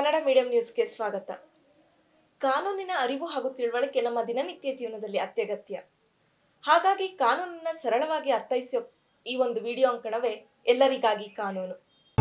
Kannada medium ನ್ಯೂಸ್ಗೆ ಸ್ವಾಗತ ಕಾನೂನಿನ ಅರಿವು ಹಾಗೂ ತಿಳುವಳಿಕೆ ನಮ್ಮ ದಿನನಿತ್ಯ ಜೀವನದಲ್ಲಿ ಅತ್ಯಗತ್ಯ ಹಾಗಾಗಿ ಕಾನೂನನ್ನ ಸರಳವಾಗಿ ಅರ್ಥೈಸೋ ಈ ಒಂದು ವಿಡಿಯೋ ಅಂಕಣವೇ ಎಲ್ಲರಿಗಾಗಿ ಕಾನೂನು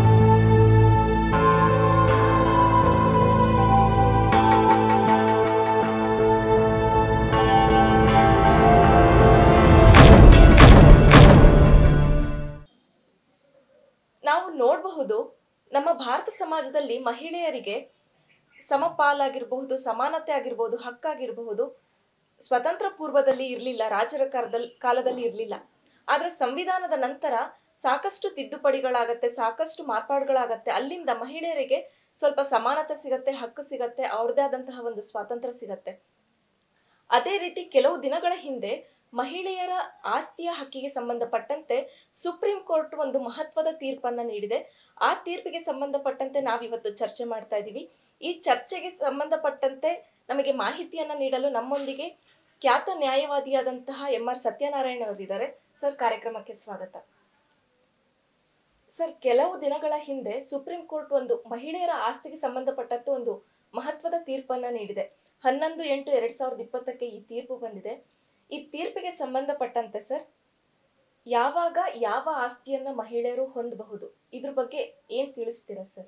ನಾವು ನೋಡಬಹುದು ನಮ್ಮ ಭಾರತ ಸಮಾಜದಲ್ಲಿ ಮಹಿಳೆಯರಿಗೆ ಸಮಪಾಲಾಗಿರಬಹುದು ಸಮಾನತೆ ಆಗಿರಬಹುದು ಹಕ್ಕಾಗಿರಬಹುದು ಸ್ವತಂತ್ರ ಪೂರ್ವದಲ್ಲಿ ಇರಲಿಲ್ಲ ರಾಜರ ಕಾಲದಲ್ಲಿ ಕಾಲದಲ್ಲಿ ಇರಲಿಲ್ಲ ಆದ್ರೆ ಸಂವಿಧಾನದ ನಂತರ ಸಾಕಷ್ಟು ತಿದ್ದುಪಡಿಗಳಾಗತ್ತೆ ಸಾಕಷ್ಟು ಮಾರ್ಪಾಡುಗಳಾಗತ್ತೆ ಅಲ್ಲಿಂದ ಮಹಿಳೆಯರಿಗೆ ಸ್ವಲ್ಪ ಸಮಾನತೆ ಸಿಗತ್ತೆ ಹಕ್ಕು ಸಿಗತ್ತೆ ಅವ್ರದೇ ಆದಂತಹ ಒಂದು ಸ್ವಾತಂತ್ರ್ಯ ಸಿಗತ್ತೆ ಅದೇ ರೀತಿ ಕೆಲವು ದಿನಗಳ ಹಿಂದೆ ಮಹಿಳೆಯರ ಆಸ್ತಿಯ ಹಕ್ಕಿಗೆ ಸಂಬಂಧಪಟ್ಟಂತೆ ಸುಪ್ರೀಂ ಕೋರ್ಟ್ ಒಂದು ಮಹತ್ವದ ತೀರ್ಪನ್ನ ನೀಡಿದೆ ಆ ತೀರ್ಪಿಗೆ ಸಂಬಂಧಪಟ್ಟಂತೆ ನಾವಿವತ್ತು ಚರ್ಚೆ ಮಾಡ್ತಾ ಇದ್ದೀವಿ ಈ ಚರ್ಚೆಗೆ ಸಂಬಂಧಪಟ್ಟಂತೆ ನಮಗೆ ಮಾಹಿತಿಯನ್ನ ನೀಡಲು ನಮ್ಮೊಂದಿಗೆ ಖ್ಯಾತ ನ್ಯಾಯವಾದಿಯಾದಂತಹ ಎಂ ಆರ್ ಸತ್ಯನಾರಾಯಣ ಅವರಿದ್ದಾರೆ ಸರ್ ಕಾರ್ಯಕ್ರಮಕ್ಕೆ ಸ್ವಾಗತ ಸರ್ ಕೆಲವು ದಿನಗಳ ಹಿಂದೆ ಸುಪ್ರೀಂ ಕೋರ್ಟ್ ಒಂದು ಮಹಿಳೆಯರ ಆಸ್ತಿಗೆ ಸಂಬಂಧಪಟ್ಟಂತೆ ಒಂದು ಮಹತ್ವದ ತೀರ್ಪನ್ನ ನೀಡಿದೆ ಹನ್ನೊಂದು ಎಂಟು ಎರಡ್ ಸಾವಿರದ ಇಪ್ಪತ್ತಕ್ಕೆ ಈ ತೀರ್ಪು ಬಂದಿದೆ ಈ ತೀರ್ಪಿಗೆ ಸಂಬಂಧಪಟ್ಟಂತೆ ಸರ್ ಯಾವಾಗ ಯಾವ ಆಸ್ತಿಯನ್ನ ಮಹಿಳೆಯರು ಹೊಂದಬಹುದು ಇದ್ರ ಬಗ್ಗೆ ಏನ್ ತಿಳಿಸ್ತೀರಾ ಸರ್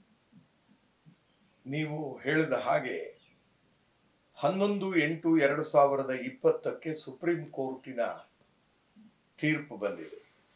ನೀವು ಹೇಳಿದ ಹಾಗೆ ಹನ್ನೊಂದು ಎಂಟು ಎರಡು ಸಾವಿರದ ಇಪ್ಪತ್ತಕ್ಕೆ ಸುಪ್ರೀಂ ಕೋರ್ಟಿನ ತೀರ್ಪು ಬಂದಿದೆ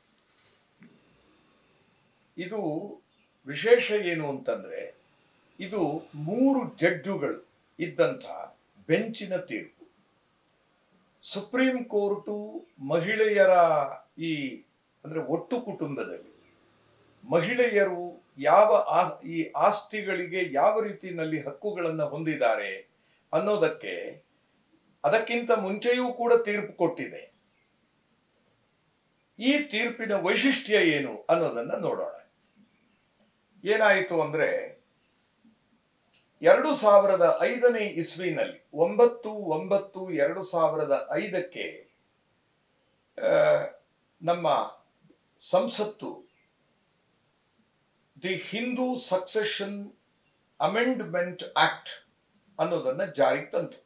ಇದು ವಿಶೇಷ ಏನು ಅಂತಂದ್ರೆ ಇದು ಮೂರು ಜಡ್ಜುಗಳು ಇದ್ದಂಥ ಬೆಂಚಿನ ತೀರ್ಪು ಸುಪ್ರೀಂ ಕೋರ್ಟು ಮಹಿಳೆಯರ ಈ ಅಂದ್ರೆ ಒಟ್ಟು ಕುಟುಂಬದಲ್ಲಿ ಮಹಿಳೆಯರು ಯಾವ ಆ- ಈ ಆಸ್ತಿಗಳಿಗೆ ಯಾವ ರೀತಿಯಲ್ಲಿ ಹಕ್ಕುಗಳನ್ನು ಹೊಂದಿದ್ದಾರೆ ಅನ್ನೋದಕ್ಕೆ ಅದಕ್ಕಿಂತ ಮುಂಚೆಯೂ ಕೂಡ ತೀರ್ಪು ಕೊಟ್ಟಿದೆ ಈ ತೀರ್ಪಿನ ವೈಶಿಷ್ಟ್ಯ ಏನು ಅನ್ನೋದನ್ನ ನೋಡೋಣ ಏನಾಯಿತು ಅಂದ್ರೆ ಎರಡು ಸಾವಿರದ ಐದನೇ ಇಸ್ವಿನಲ್ಲಿ ಒಂಬತ್ತು ಒಂಬತ್ತು ಎರಡು ಸಾವಿರದ ಐದಕ್ಕೆ ಆ, ನಮ್ಮ ಸಂಸತ್ತು the Hindu succession amendment act ಅನ್ನೋದನ್ನ ಜಾರಿಗೆ ತಂತು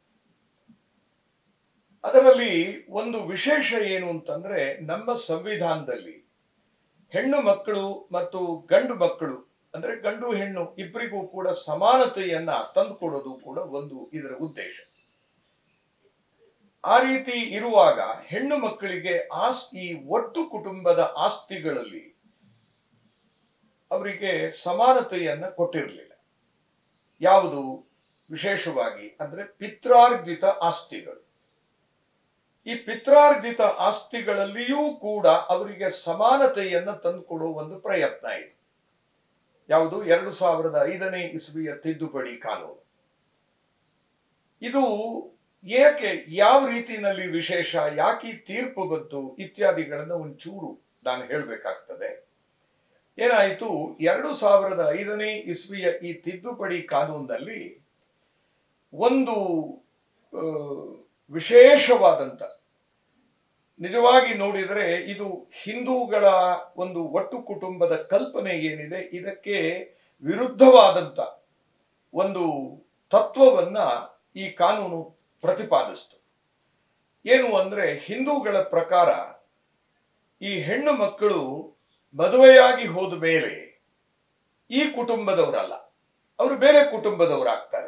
ಅದರಲ್ಲಿ ಒಂದು ವಿಶೇಷ ಏನು ಅಂತಂದ್ರೆ ನಮ್ಮ ಸಂವಿಧಾನದಲ್ಲಿ ಹೆಣ್ಣು ಮಕ್ಕಳು ಮತ್ತು ಗಂಡು ಮಕ್ಕಳು ಅಂದ್ರೆ ಗಂಡು ಹೆಣ್ಣು ಇಬ್ಬರಿಗೂ ಕೂಡ ಸಮಾನತೆಯನ್ನ ತಂದುಕೊಡೋದು ಕೂಡ ಒಂದು ಇದರ ಉದ್ದೇಶ ಆ ರೀತಿ ಇರುವಾಗ ಹೆಣ್ಣು ಮಕ್ಕಳಿಗೆ ಆಸ್ ಈ ಒಟ್ಟು ಕುಟುಂಬದ ಆಸ್ತಿಗಳಲ್ಲಿ ಅವರಿಗೆ ಸಮಾನತೆಯನ್ನ ಕೊಟ್ಟಿರಲಿಲ್ಲ ಯಾವುದು ವಿಶೇಷವಾಗಿ ಅಂದ್ರೆ ಪಿತ್ರಾರ್ಜಿತ ಆಸ್ತಿಗಳು ಈ ಪಿತ್ರಾರ್ಜಿತ ಆಸ್ತಿಗಳಲ್ಲಿಯೂ ಕೂಡ ಅವರಿಗೆ ಸಮಾನತೆಯನ್ನ ತಂದುಕೊಡುವ ಒಂದು ಪ್ರಯತ್ನ ಇದೆ ಯಾವುದು ಎರಡು ಸಾವಿರದ ಐದನೇ ಇಸ್ವಿಯ ತಿದ್ದುಪಡಿ ಕಾನೂನು ಇದು ಏಕೆ ಯಾವ ರೀತಿಯಲ್ಲಿ ವಿಶೇಷ ಯಾಕೆ ಈ ತೀರ್ಪು ಬಂತು ಇತ್ಯಾದಿಗಳನ್ನ ಒಂಚೂರು ನಾನು ಹೇಳಬೇಕಾಗ್ತದೆ ಏನಾಯಿತು ಎರಡು ಸಾವಿರದ ಐದನೇ ಇಸ್ವಿಯ ಈ ತಿದ್ದುಪಡಿ ಕಾನೂನಿನಲ್ಲಿ ಒಂದು ಆ, ವಿಶೇಷವಾದಂತ ನಿಜವಾಗಿ ನೋಡಿದರೆ ಇದು ಹಿಂದೂಗಳ ಒಂದು ಒಟ್ಟು ಕುಟುಂಬದ ಕಲ್ಪನೆ ಏನಿದೆ ಇದಕ್ಕೆ ವಿರುದ್ಧವಾದಂತ ಒಂದು ತತ್ವವನ್ನ ಈ ಕಾನೂನು ಪ್ರತಿಪಾದಿಸ್ತು ಏನು ಅಂದ್ರೆ ಹಿಂದೂಗಳ ಪ್ರಕಾರ ಈ ಹೆಣ್ಣು ಮಕ್ಕಳು ಮದುವೆಯಾಗಿ ಹೋದ ಮೇಲೆ ಈ ಕುಟುಂಬದವರಲ್ಲ ಅವರು ಬೇರೆ ಕುಟುಂಬದವರಾಗ್ತಾರೆ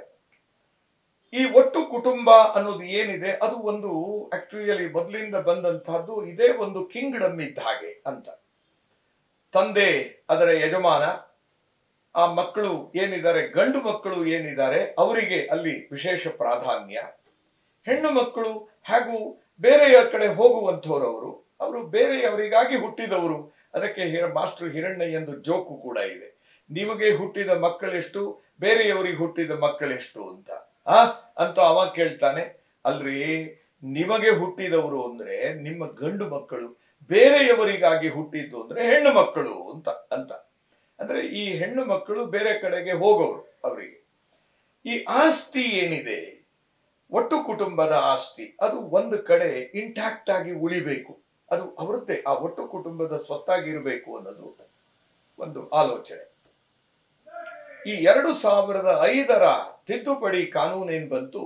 ಈ ಒಟ್ಟು ಕುಟುಂಬ ಅನ್ನೋದು ಏನಿದೆ ಅದು ಒಂದು ಆಕ್ಚುಯಲಿ ಮೊದಲಿಂದ ಬಂದಂತಹದ್ದು ಇದೇ ಒಂದು ಕಿಂಗ್ಡಮ್ ಇದ್ದ ಹಾಗೆ ಅಂತ ತಂದೆ ಅದರ ಯಜಮಾನ ಆ ಮಕ್ಕಳು ಏನಿದ್ದಾರೆ ಗಂಡು ಮಕ್ಕಳು ಏನಿದ್ದಾರೆ ಅವರಿಗೆ ಅಲ್ಲಿ ವಿಶೇಷ ಪ್ರಾಧಾನ್ಯ ಹೆಣ್ಣು ಮಕ್ಕಳು ಹಾಗೂ ಬೇರೆಯ ಕಡೆ ಹೋಗುವಂಥವ್ರವರು ಅವರು ಬೇರೆಯವರಿಗಾಗಿ ಹುಟ್ಟಿದವರು ಅದಕ್ಕೆ ಹಿರ ಮಾಸ್ಟರ್ ಹಿರಣ್ಯ ಎಂದು ಜೋಕು ಕೂಡ ಇದೆ ನಿಮಗೆ ಹುಟ್ಟಿದ ಮಕ್ಕಳೆಷ್ಟು ಬೇರೆಯವರಿಗೆ ಹುಟ್ಟಿದ ಮಕ್ಕಳೆಷ್ಟು ಅಂತ ಆ ಅಂತ ಅವ ಕೇಳ್ತಾನೆ ಅಲ್ರಿ ನಿಮಗೆ ಹುಟ್ಟಿದವರು ಅಂದ್ರೆ ನಿಮ್ಮ ಗಂಡು ಮಕ್ಕಳು ಬೇರೆಯವರಿಗಾಗಿ ಹುಟ್ಟಿದ್ದು ಅಂದ್ರೆ ಹೆಣ್ಣು ಮಕ್ಕಳು ಅಂತ ಅಂತ ಅಂದ್ರೆ ಈ ಹೆಣ್ಣು ಮಕ್ಕಳು ಬೇರೆ ಕಡೆಗೆ ಹೋಗೋರು ಅವರಿಗೆ ಈ ಆಸ್ತಿ ಏನಿದೆ ಒಟ್ಟು ಕುಟುಂಬದ ಆಸ್ತಿ ಅದು ಒಂದು ಕಡೆ ಇಂಟ್ಯಾಕ್ಟ್ ಆಗಿ ಉಳಿಬೇಕು ಅದು ಅವರದ್ದೇ ಆ ಒಟ್ಟು ಕುಟುಂಬದ ಸ್ವತ್ತಾಗಿರ್ಬೇಕು ಅನ್ನೋದು ಒಂದು ಆಲೋಚನೆ ಈ ಎರಡು ಸಾವಿರದ ಐದರ ತಿದ್ದುಪಡಿ ಕಾನೂನೇನ್ ಬಂತು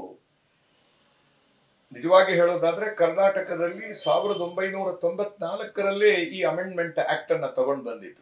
ನಿಜವಾಗಿ ಹೇಳೋದಾದ್ರೆ ಕರ್ನಾಟಕದಲ್ಲಿ ಸಾವಿರದ ಒಂಬೈನೂರ ತೊಂಬತ್ನಾಲ್ಕರಲ್ಲೇ ಈ ಅಮೆಂಡ್ಮೆಂಟ್ ಆಕ್ಟ್ ಅನ್ನ ತಗೊಂಡು ಬಂದಿತ್ತು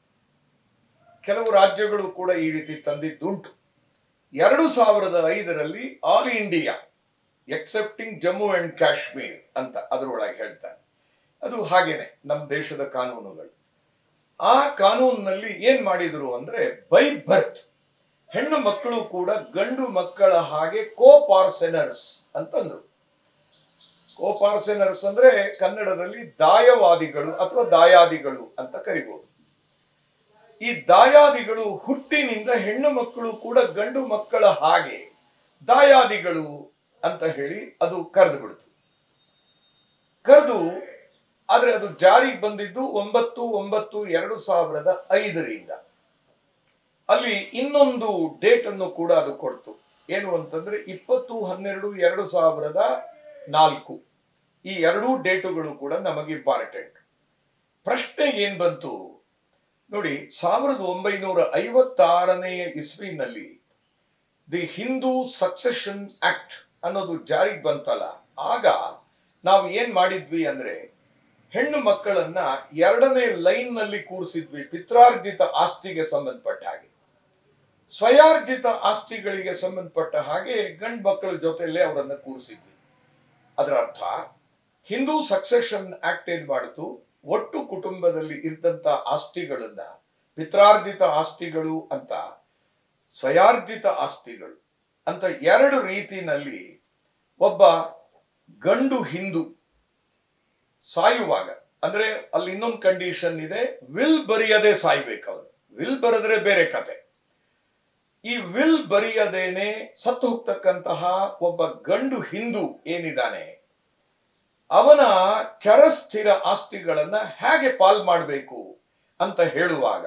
ಕೆಲವು ರಾಜ್ಯಗಳು ಕೂಡ ಈ ರೀತಿ ತಂದಿದ್ದುಂಟು ಎರಡು ಸಾವಿರದ ಐದರಲ್ಲಿ all India excepting Jammu and Kashmir ಅಂತ ಅದರೊಳಗೆ ಹೇಳ್ತಾನೆ ಅದು ಹಾಗೇನೆ ನಮ್ಮ ದೇಶದ ಕಾನೂನುಗಳು ಆ ಕಾನೂನಿನಲ್ಲಿ ಏನ್ ಮಾಡಿದ್ರು ಅಂದ್ರೆ ಬೈ ಬರ್ತ್ ಹೆಣ್ಣು ಮಕ್ಕಳು ಕೂಡ ಗಂಡು ಮಕ್ಕಳ ಹಾಗೆ ಕೋಪಾರ್ಸೆನರ್ಸ್ ಅಂತಂದ್ರು ಕೋಪಾರ್ಸೆನರ್ಸ್ ಅಂದ್ರೆ ಕನ್ನಡದಲ್ಲಿ ದಾಯವಾದಿಗಳು ಅಥವಾ ದಾಯಾದಿಗಳು ಅಂತ ಕರಿಬಹುದು ಈ ದಾಯಾದಿಗಳು ಹುಟ್ಟಿನಿಂದ ಹೆಣ್ಣು ಮಕ್ಕಳು ಕೂಡ ಗಂಡು ಮಕ್ಕಳ ಹಾಗೆ ದಾಯಾದಿಗಳು ಅಂತ ಹೇಳಿ ಅದು ಕರೆದು ಬಿಡ್ತು ಕರೆದು ಆದ್ರೆ ಅದು ಜಾರಿಗೆ ಬಂದಿದ್ದು ಒಂಬತ್ತು ಒಂಬತ್ತು ಎರಡು ಸಾವಿರದ ಐದರಿಂದ ಅಲ್ಲಿ ಇನ್ನೊಂದು ಡೇಟ್ ಅನ್ನು ಕೂಡ ಅದು ಕೊಡ್ತು ಏನು ಅಂತಂದ್ರೆ ಇಪ್ಪತ್ತು ಹನ್ನೆರಡು ಎರಡು ಸಾವಿರದ ನಾಲ್ಕು ಈ ಎರಡೂ ಡೇಟುಗಳು ಕೂಡ ನಮಗೆ ಇಂಪಾರ್ಟೆಂಟ್ ಪ್ರಶ್ನೆ ಏನ್ ಬಂತು ನೋಡಿ ಸಾವಿರದ ಒಂಬೈನೂರ ಐವತ್ತಾರನೆಯ ಇಸ್ವಿನಲ್ಲಿ ದಿ ಹಿಂದೂ ಸಕ್ಸೆಷನ್ ಆಕ್ಟ್ ಅನ್ನೋದು ಜಾರಿಗೆ ಬಂತಲ್ಲ ಆಗ ನಾವು ಏನ್ ಮಾಡಿದ್ವಿ ಅಂದ್ರೆ ಹೆಣ್ಣು ಮಕ್ಕಳನ್ನ ಎರಡನೇ ಲೈನ್ ನಲ್ಲಿ ಕೂರಿಸಿದ್ವಿ ಪಿತ್ರಾರ್ಜಿತ ಆಸ್ತಿಗೆ ಸಂಬಂಧಪಟ್ಟ ಹಾಗೆ ಸ್ವಯಾರ್ಜಿತ ಆಸ್ತಿಗಳಿಗೆ ಸಂಬಂಧಪಟ್ಟ ಹಾಗೆ ಗಂಡು ಮಕ್ಕಳ ಜೊತೆಯಲ್ಲೇ ಅವರನ್ನ ಕೂರಿಸಿದ್ವಿ ಅದರ ಅರ್ಥ ಹಿಂದೂ ಸಕ್ಸೆಷನ್ ಆಕ್ಟ್ ಏನ್ ಮಾಡಿತು ಒಟ್ಟು ಕುಟುಂಬದಲ್ಲಿ ಇದ್ದಂತ ಆಸ್ತಿಗಳನ್ನ ಪಿತ್ರಾರ್ಜಿತ ಆಸ್ತಿಗಳು ಅಂತ ಸ್ವಯಾರ್ಜಿತ ಆಸ್ತಿಗಳು ಅಂತ ಎರಡು ರೀತಿನಲ್ಲಿ ಒಬ್ಬ ಗಂಡು ಹಿಂದೂ ಸಾಯುವಾಗ ಅಂದ್ರೆ ಅಲ್ಲಿ ಇನ್ನೊಂದು ಕಂಡೀಷನ್ ಇದೆ ವಿಲ್ ಬರೆಯದೆ ಸಾಯ್ಬೇಕು ಅವನು ವಿಲ್ ಬರೆದ್ರೆ ಬೇರೆ ಕತೆ ಈ ವಿಲ್ ಬರೆಯದೇನೆ ಸತ್ತು ಹೋಗ್ತಕ್ಕಂತಹ ಒಬ್ಬ ಗಂಡು ಹಿಂದೂ ಏನಿದ್ದಾನೆ ಅವನ ಚರಸ್ಥಿರ ಆಸ್ತಿಗಳನ್ನ ಹೇಗೆ ಪಾಲ್ ಮಾಡಬೇಕು ಅಂತ ಹೇಳುವಾಗ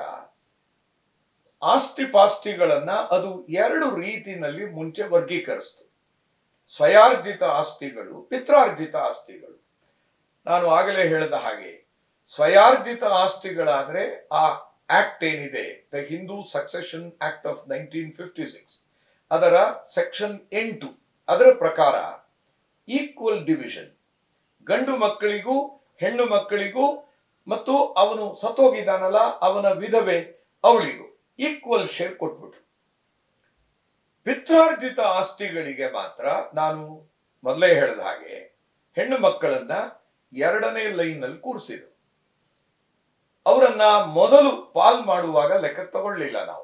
ಆಸ್ತಿ ಪಾಸ್ತಿಗಳನ್ನ ಅದು ಎರಡು ರೀತಿನಲ್ಲಿ ಮುಂಚೆ ವರ್ಗೀಕರಿಸ್ತು ಸ್ವಯಾರ್ಜಿತ ಆಸ್ತಿಗಳು ಪಿತ್ರಾರ್ಜಿತ ಆಸ್ತಿಗಳು ನಾನು ಆಗಲೇ ಹೇಳಿದ ಹಾಗೆ ಸ್ವಯಾರ್ಜಿತ ಆಸ್ತಿಗಳಾದ್ರೆ ಆ ಆಕ್ಟ್ ಏನಿದೆ the Hindu succession act of nineteen fifty six ಅದರ ಸೆಕ್ಷನ್ ಎಂಟು ಅದರ ಪ್ರಕಾರ ಈಕ್ವಲ್ ಡಿವಿಷನ್ ಗಂಡು ಮಕ್ಕಳಿಗೂ ಹೆಣ್ಣು ಮಕ್ಕಳಿಗೂ ಮತ್ತು ಅವನು ಸತ್ತೋಗಿದ್ದಾನಲ್ಲ ಅವನ ವಿಧವೆ ಅವಳಿಗೂ ಈಕ್ವಲ್ ಶೇರ್ ಕೊಟ್ಬಿಟ್ರು ಪಿತ್ರಾರ್ಜಿತ ಆಸ್ತಿಗಳಿಗೆ ಮಾತ್ರ ನಾನು ಮೊದಲೇ ಹೇಳಿದ ಹಾಗೆ ಹೆಣ್ಣು ಮಕ್ಕಳನ್ನ ಎರಡನೇ ಲೈನ್ ಅಲ್ಲಿ ಕೂರಿಸಿದ್ರು ಅವರನ್ನ ಮೊದಲು ಪಾಲ್ ಮಾಡುವಾಗ ಲೆಕ್ಕ ತಗೊಳ್ಳಿಲ್ಲ ನಾವು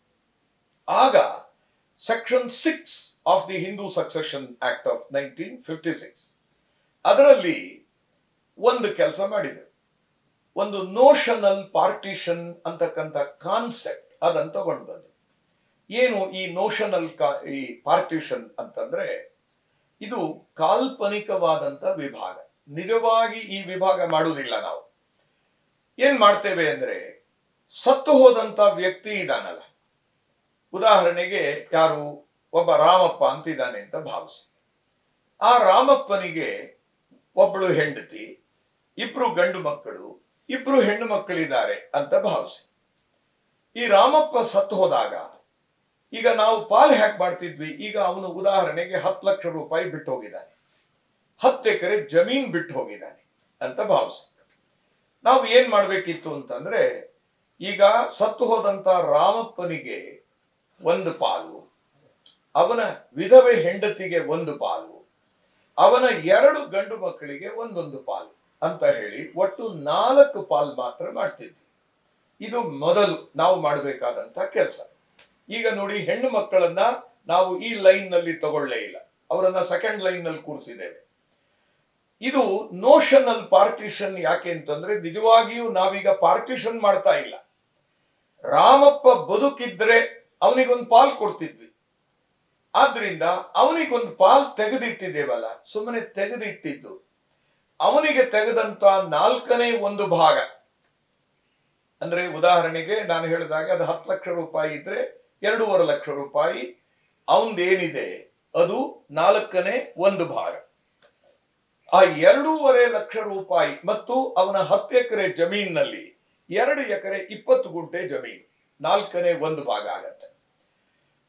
ಆಗ section six of the Hindu succession act of nineteen fifty six ಅದರಲ್ಲಿ ಒಂದು ಕೆಲಸ ಮಾಡಿದೆ ಒಂದು ನೋಷನಲ್ ಪಾರ್ಟಿಷನ್ ಅಂತಕ್ಕಂಥ ಕಾನ್ಸೆಪ್ಟ್ ಅದನ್ನು ತಗೊಂಡು ಬಂದು ಏನು ಈ ನೋಷನಲ್ ಈ ಪಾರ್ಟಿಷನ್ ಅಂತಂದ್ರೆ ಇದು ಕಾಲ್ಪನಿಕವಾದಂತ ವಿಭಾಗ ನಿಜವಾಗಿ ಈ ವಿಭಾಗ ಮಾಡುವುದಿಲ್ಲ ನಾವು ಏನ್ ಮಾಡ್ತೇವೆ ಅಂದ್ರೆ ಸತ್ತು ಹೋದಂತ ವ್ಯಕ್ತಿ ಇದಾನಲ್ಲ ಉದಾಹರಣೆಗೆ ಯಾರು ಒಬ್ಬ ರಾಮಪ್ಪ ಅಂತ ಇದ್ದಾನೆ ಅಂತ ಭಾವಿಸಿ ಆ ರಾಮಪ್ಪನಿಗೆ ಒಬ್ಬಳು ಹೆಂಡತಿ ಇಬ್ರು ಗಂಡು ಮಕ್ಕಳು ಇಬ್ರು ಹೆಣ್ಣು ಮಕ್ಕಳಿದ್ದಾರೆ ಅಂತ ಭಾವಿಸಿ ಈ ರಾಮಪ್ಪ ಸತ್ತು ಹೋದಾಗ ಈಗ ನಾವು ಪಾಲ್ ಹ್ಯಾಕ್ ಮಾಡ್ತಿದ್ವಿ ಈಗ ಅವನು ಉದಾಹರಣೆಗೆ ಹತ್ತು ಲಕ್ಷ ರೂಪಾಯಿ ಬಿಟ್ಟು ಹೋಗಿದ್ದಾನೆ ಹತ್ತು ಎಕರೆ ಜಮೀನ್ ಬಿಟ್ಟು ಹೋಗಿದ್ದಾನೆ ಅಂತ ಭಾವಿಸಿ ನಾವು ಏನ್ ಮಾಡ್ಬೇಕಿತ್ತು ಅಂತಂದ್ರೆ ಈಗ ಸತ್ತು ಹೋದಂತ ರಾಮಪ್ಪನಿಗೆ ಒಂದು ಪಾಲು ಅವನ ವಿಧವೆ ಹೆಂಡತಿಗೆ ಒಂದು ಪಾಲು ಅವನ ಎರಡು ಗಂಡು ಮಕ್ಕಳಿಗೆ ಒಂದೊಂದು ಪಾಲು ಅಂತ ಹೇಳಿ ಒಟ್ಟು ನಾಲ್ಕು ಪಾಲ್ ಮಾತ್ರ ಮಾಡ್ತಿದ್ವಿ ಇದು ಮೊದಲು ನಾವು ಮಾಡಬೇಕಾದಂತ ಕೆಲಸ ಈಗ ನೋಡಿ ಹೆಣ್ಣು ಮಕ್ಕಳನ್ನ ನಾವು ಈ ಲೈನ್ ನಲ್ಲಿ ತಗೊಳ್ಳೇ ಇಲ್ಲ ಅವರನ್ನ ಸೆಕೆಂಡ್ ಲೈನ್ ನಲ್ಲಿ ಕೂರಿಸಿದ್ದೇವೆ ಇದು ನೋಷನಲ್ ಪಾರ್ಟಿಷನ್ ಯಾಕೆ ಅಂತಂದ್ರೆ ನಿಜವಾಗಿಯೂ ನಾವೀಗ ಪಾರ್ಟಿಷನ್ ಮಾಡ್ತಾ ಇಲ್ಲ ರಾಮಪ್ಪ ಬದುಕಿದ್ರೆ ಅವನಿಗೊಂದು ಪಾಲ್ ಕೊಡ್ತಿದ್ವಿ ಆದ್ರಿಂದ ಅವನಿಗೊಂದು ಪಾಲ್ ತೆಗೆದಿಟ್ಟಿದ್ದೇವಲ್ಲ ಸುಮ್ಮನೆ ತೆಗೆದಿಟ್ಟಿದ್ದು ಅವನಿಗೆ ತೆಗೆದಂತ ನಾಲ್ಕನೇ ಒಂದು ಭಾಗ ಅಂದ್ರೆ ಉದಾಹರಣೆಗೆ ನಾನು ಹೇಳಿದಾಗ ಅದು ಹತ್ತು ಲಕ್ಷ ರೂಪಾಯಿ ಇದ್ರೆ ಎರಡೂವರೆ ಲಕ್ಷ ರೂಪಾಯಿ ಅವನದೇನಿದೆ ಅದು ನಾಲ್ಕನೇ ಒಂದು ಭಾಗ ಆ ಎರಡೂವರೆ ಲಕ್ಷ ರೂಪಾಯಿ ಮತ್ತು ಅವನ ಹತ್ತು ಎಕರೆ ಜಮೀನಿನಲ್ಲಿ ಎರಡು ಎಕರೆ ಇಪ್ಪತ್ತು ಗುಂಟೆ ಜಮೀನು ನಾಲ್ಕನೇ ಒಂದು ಭಾಗ ಆಗತ್ತೆ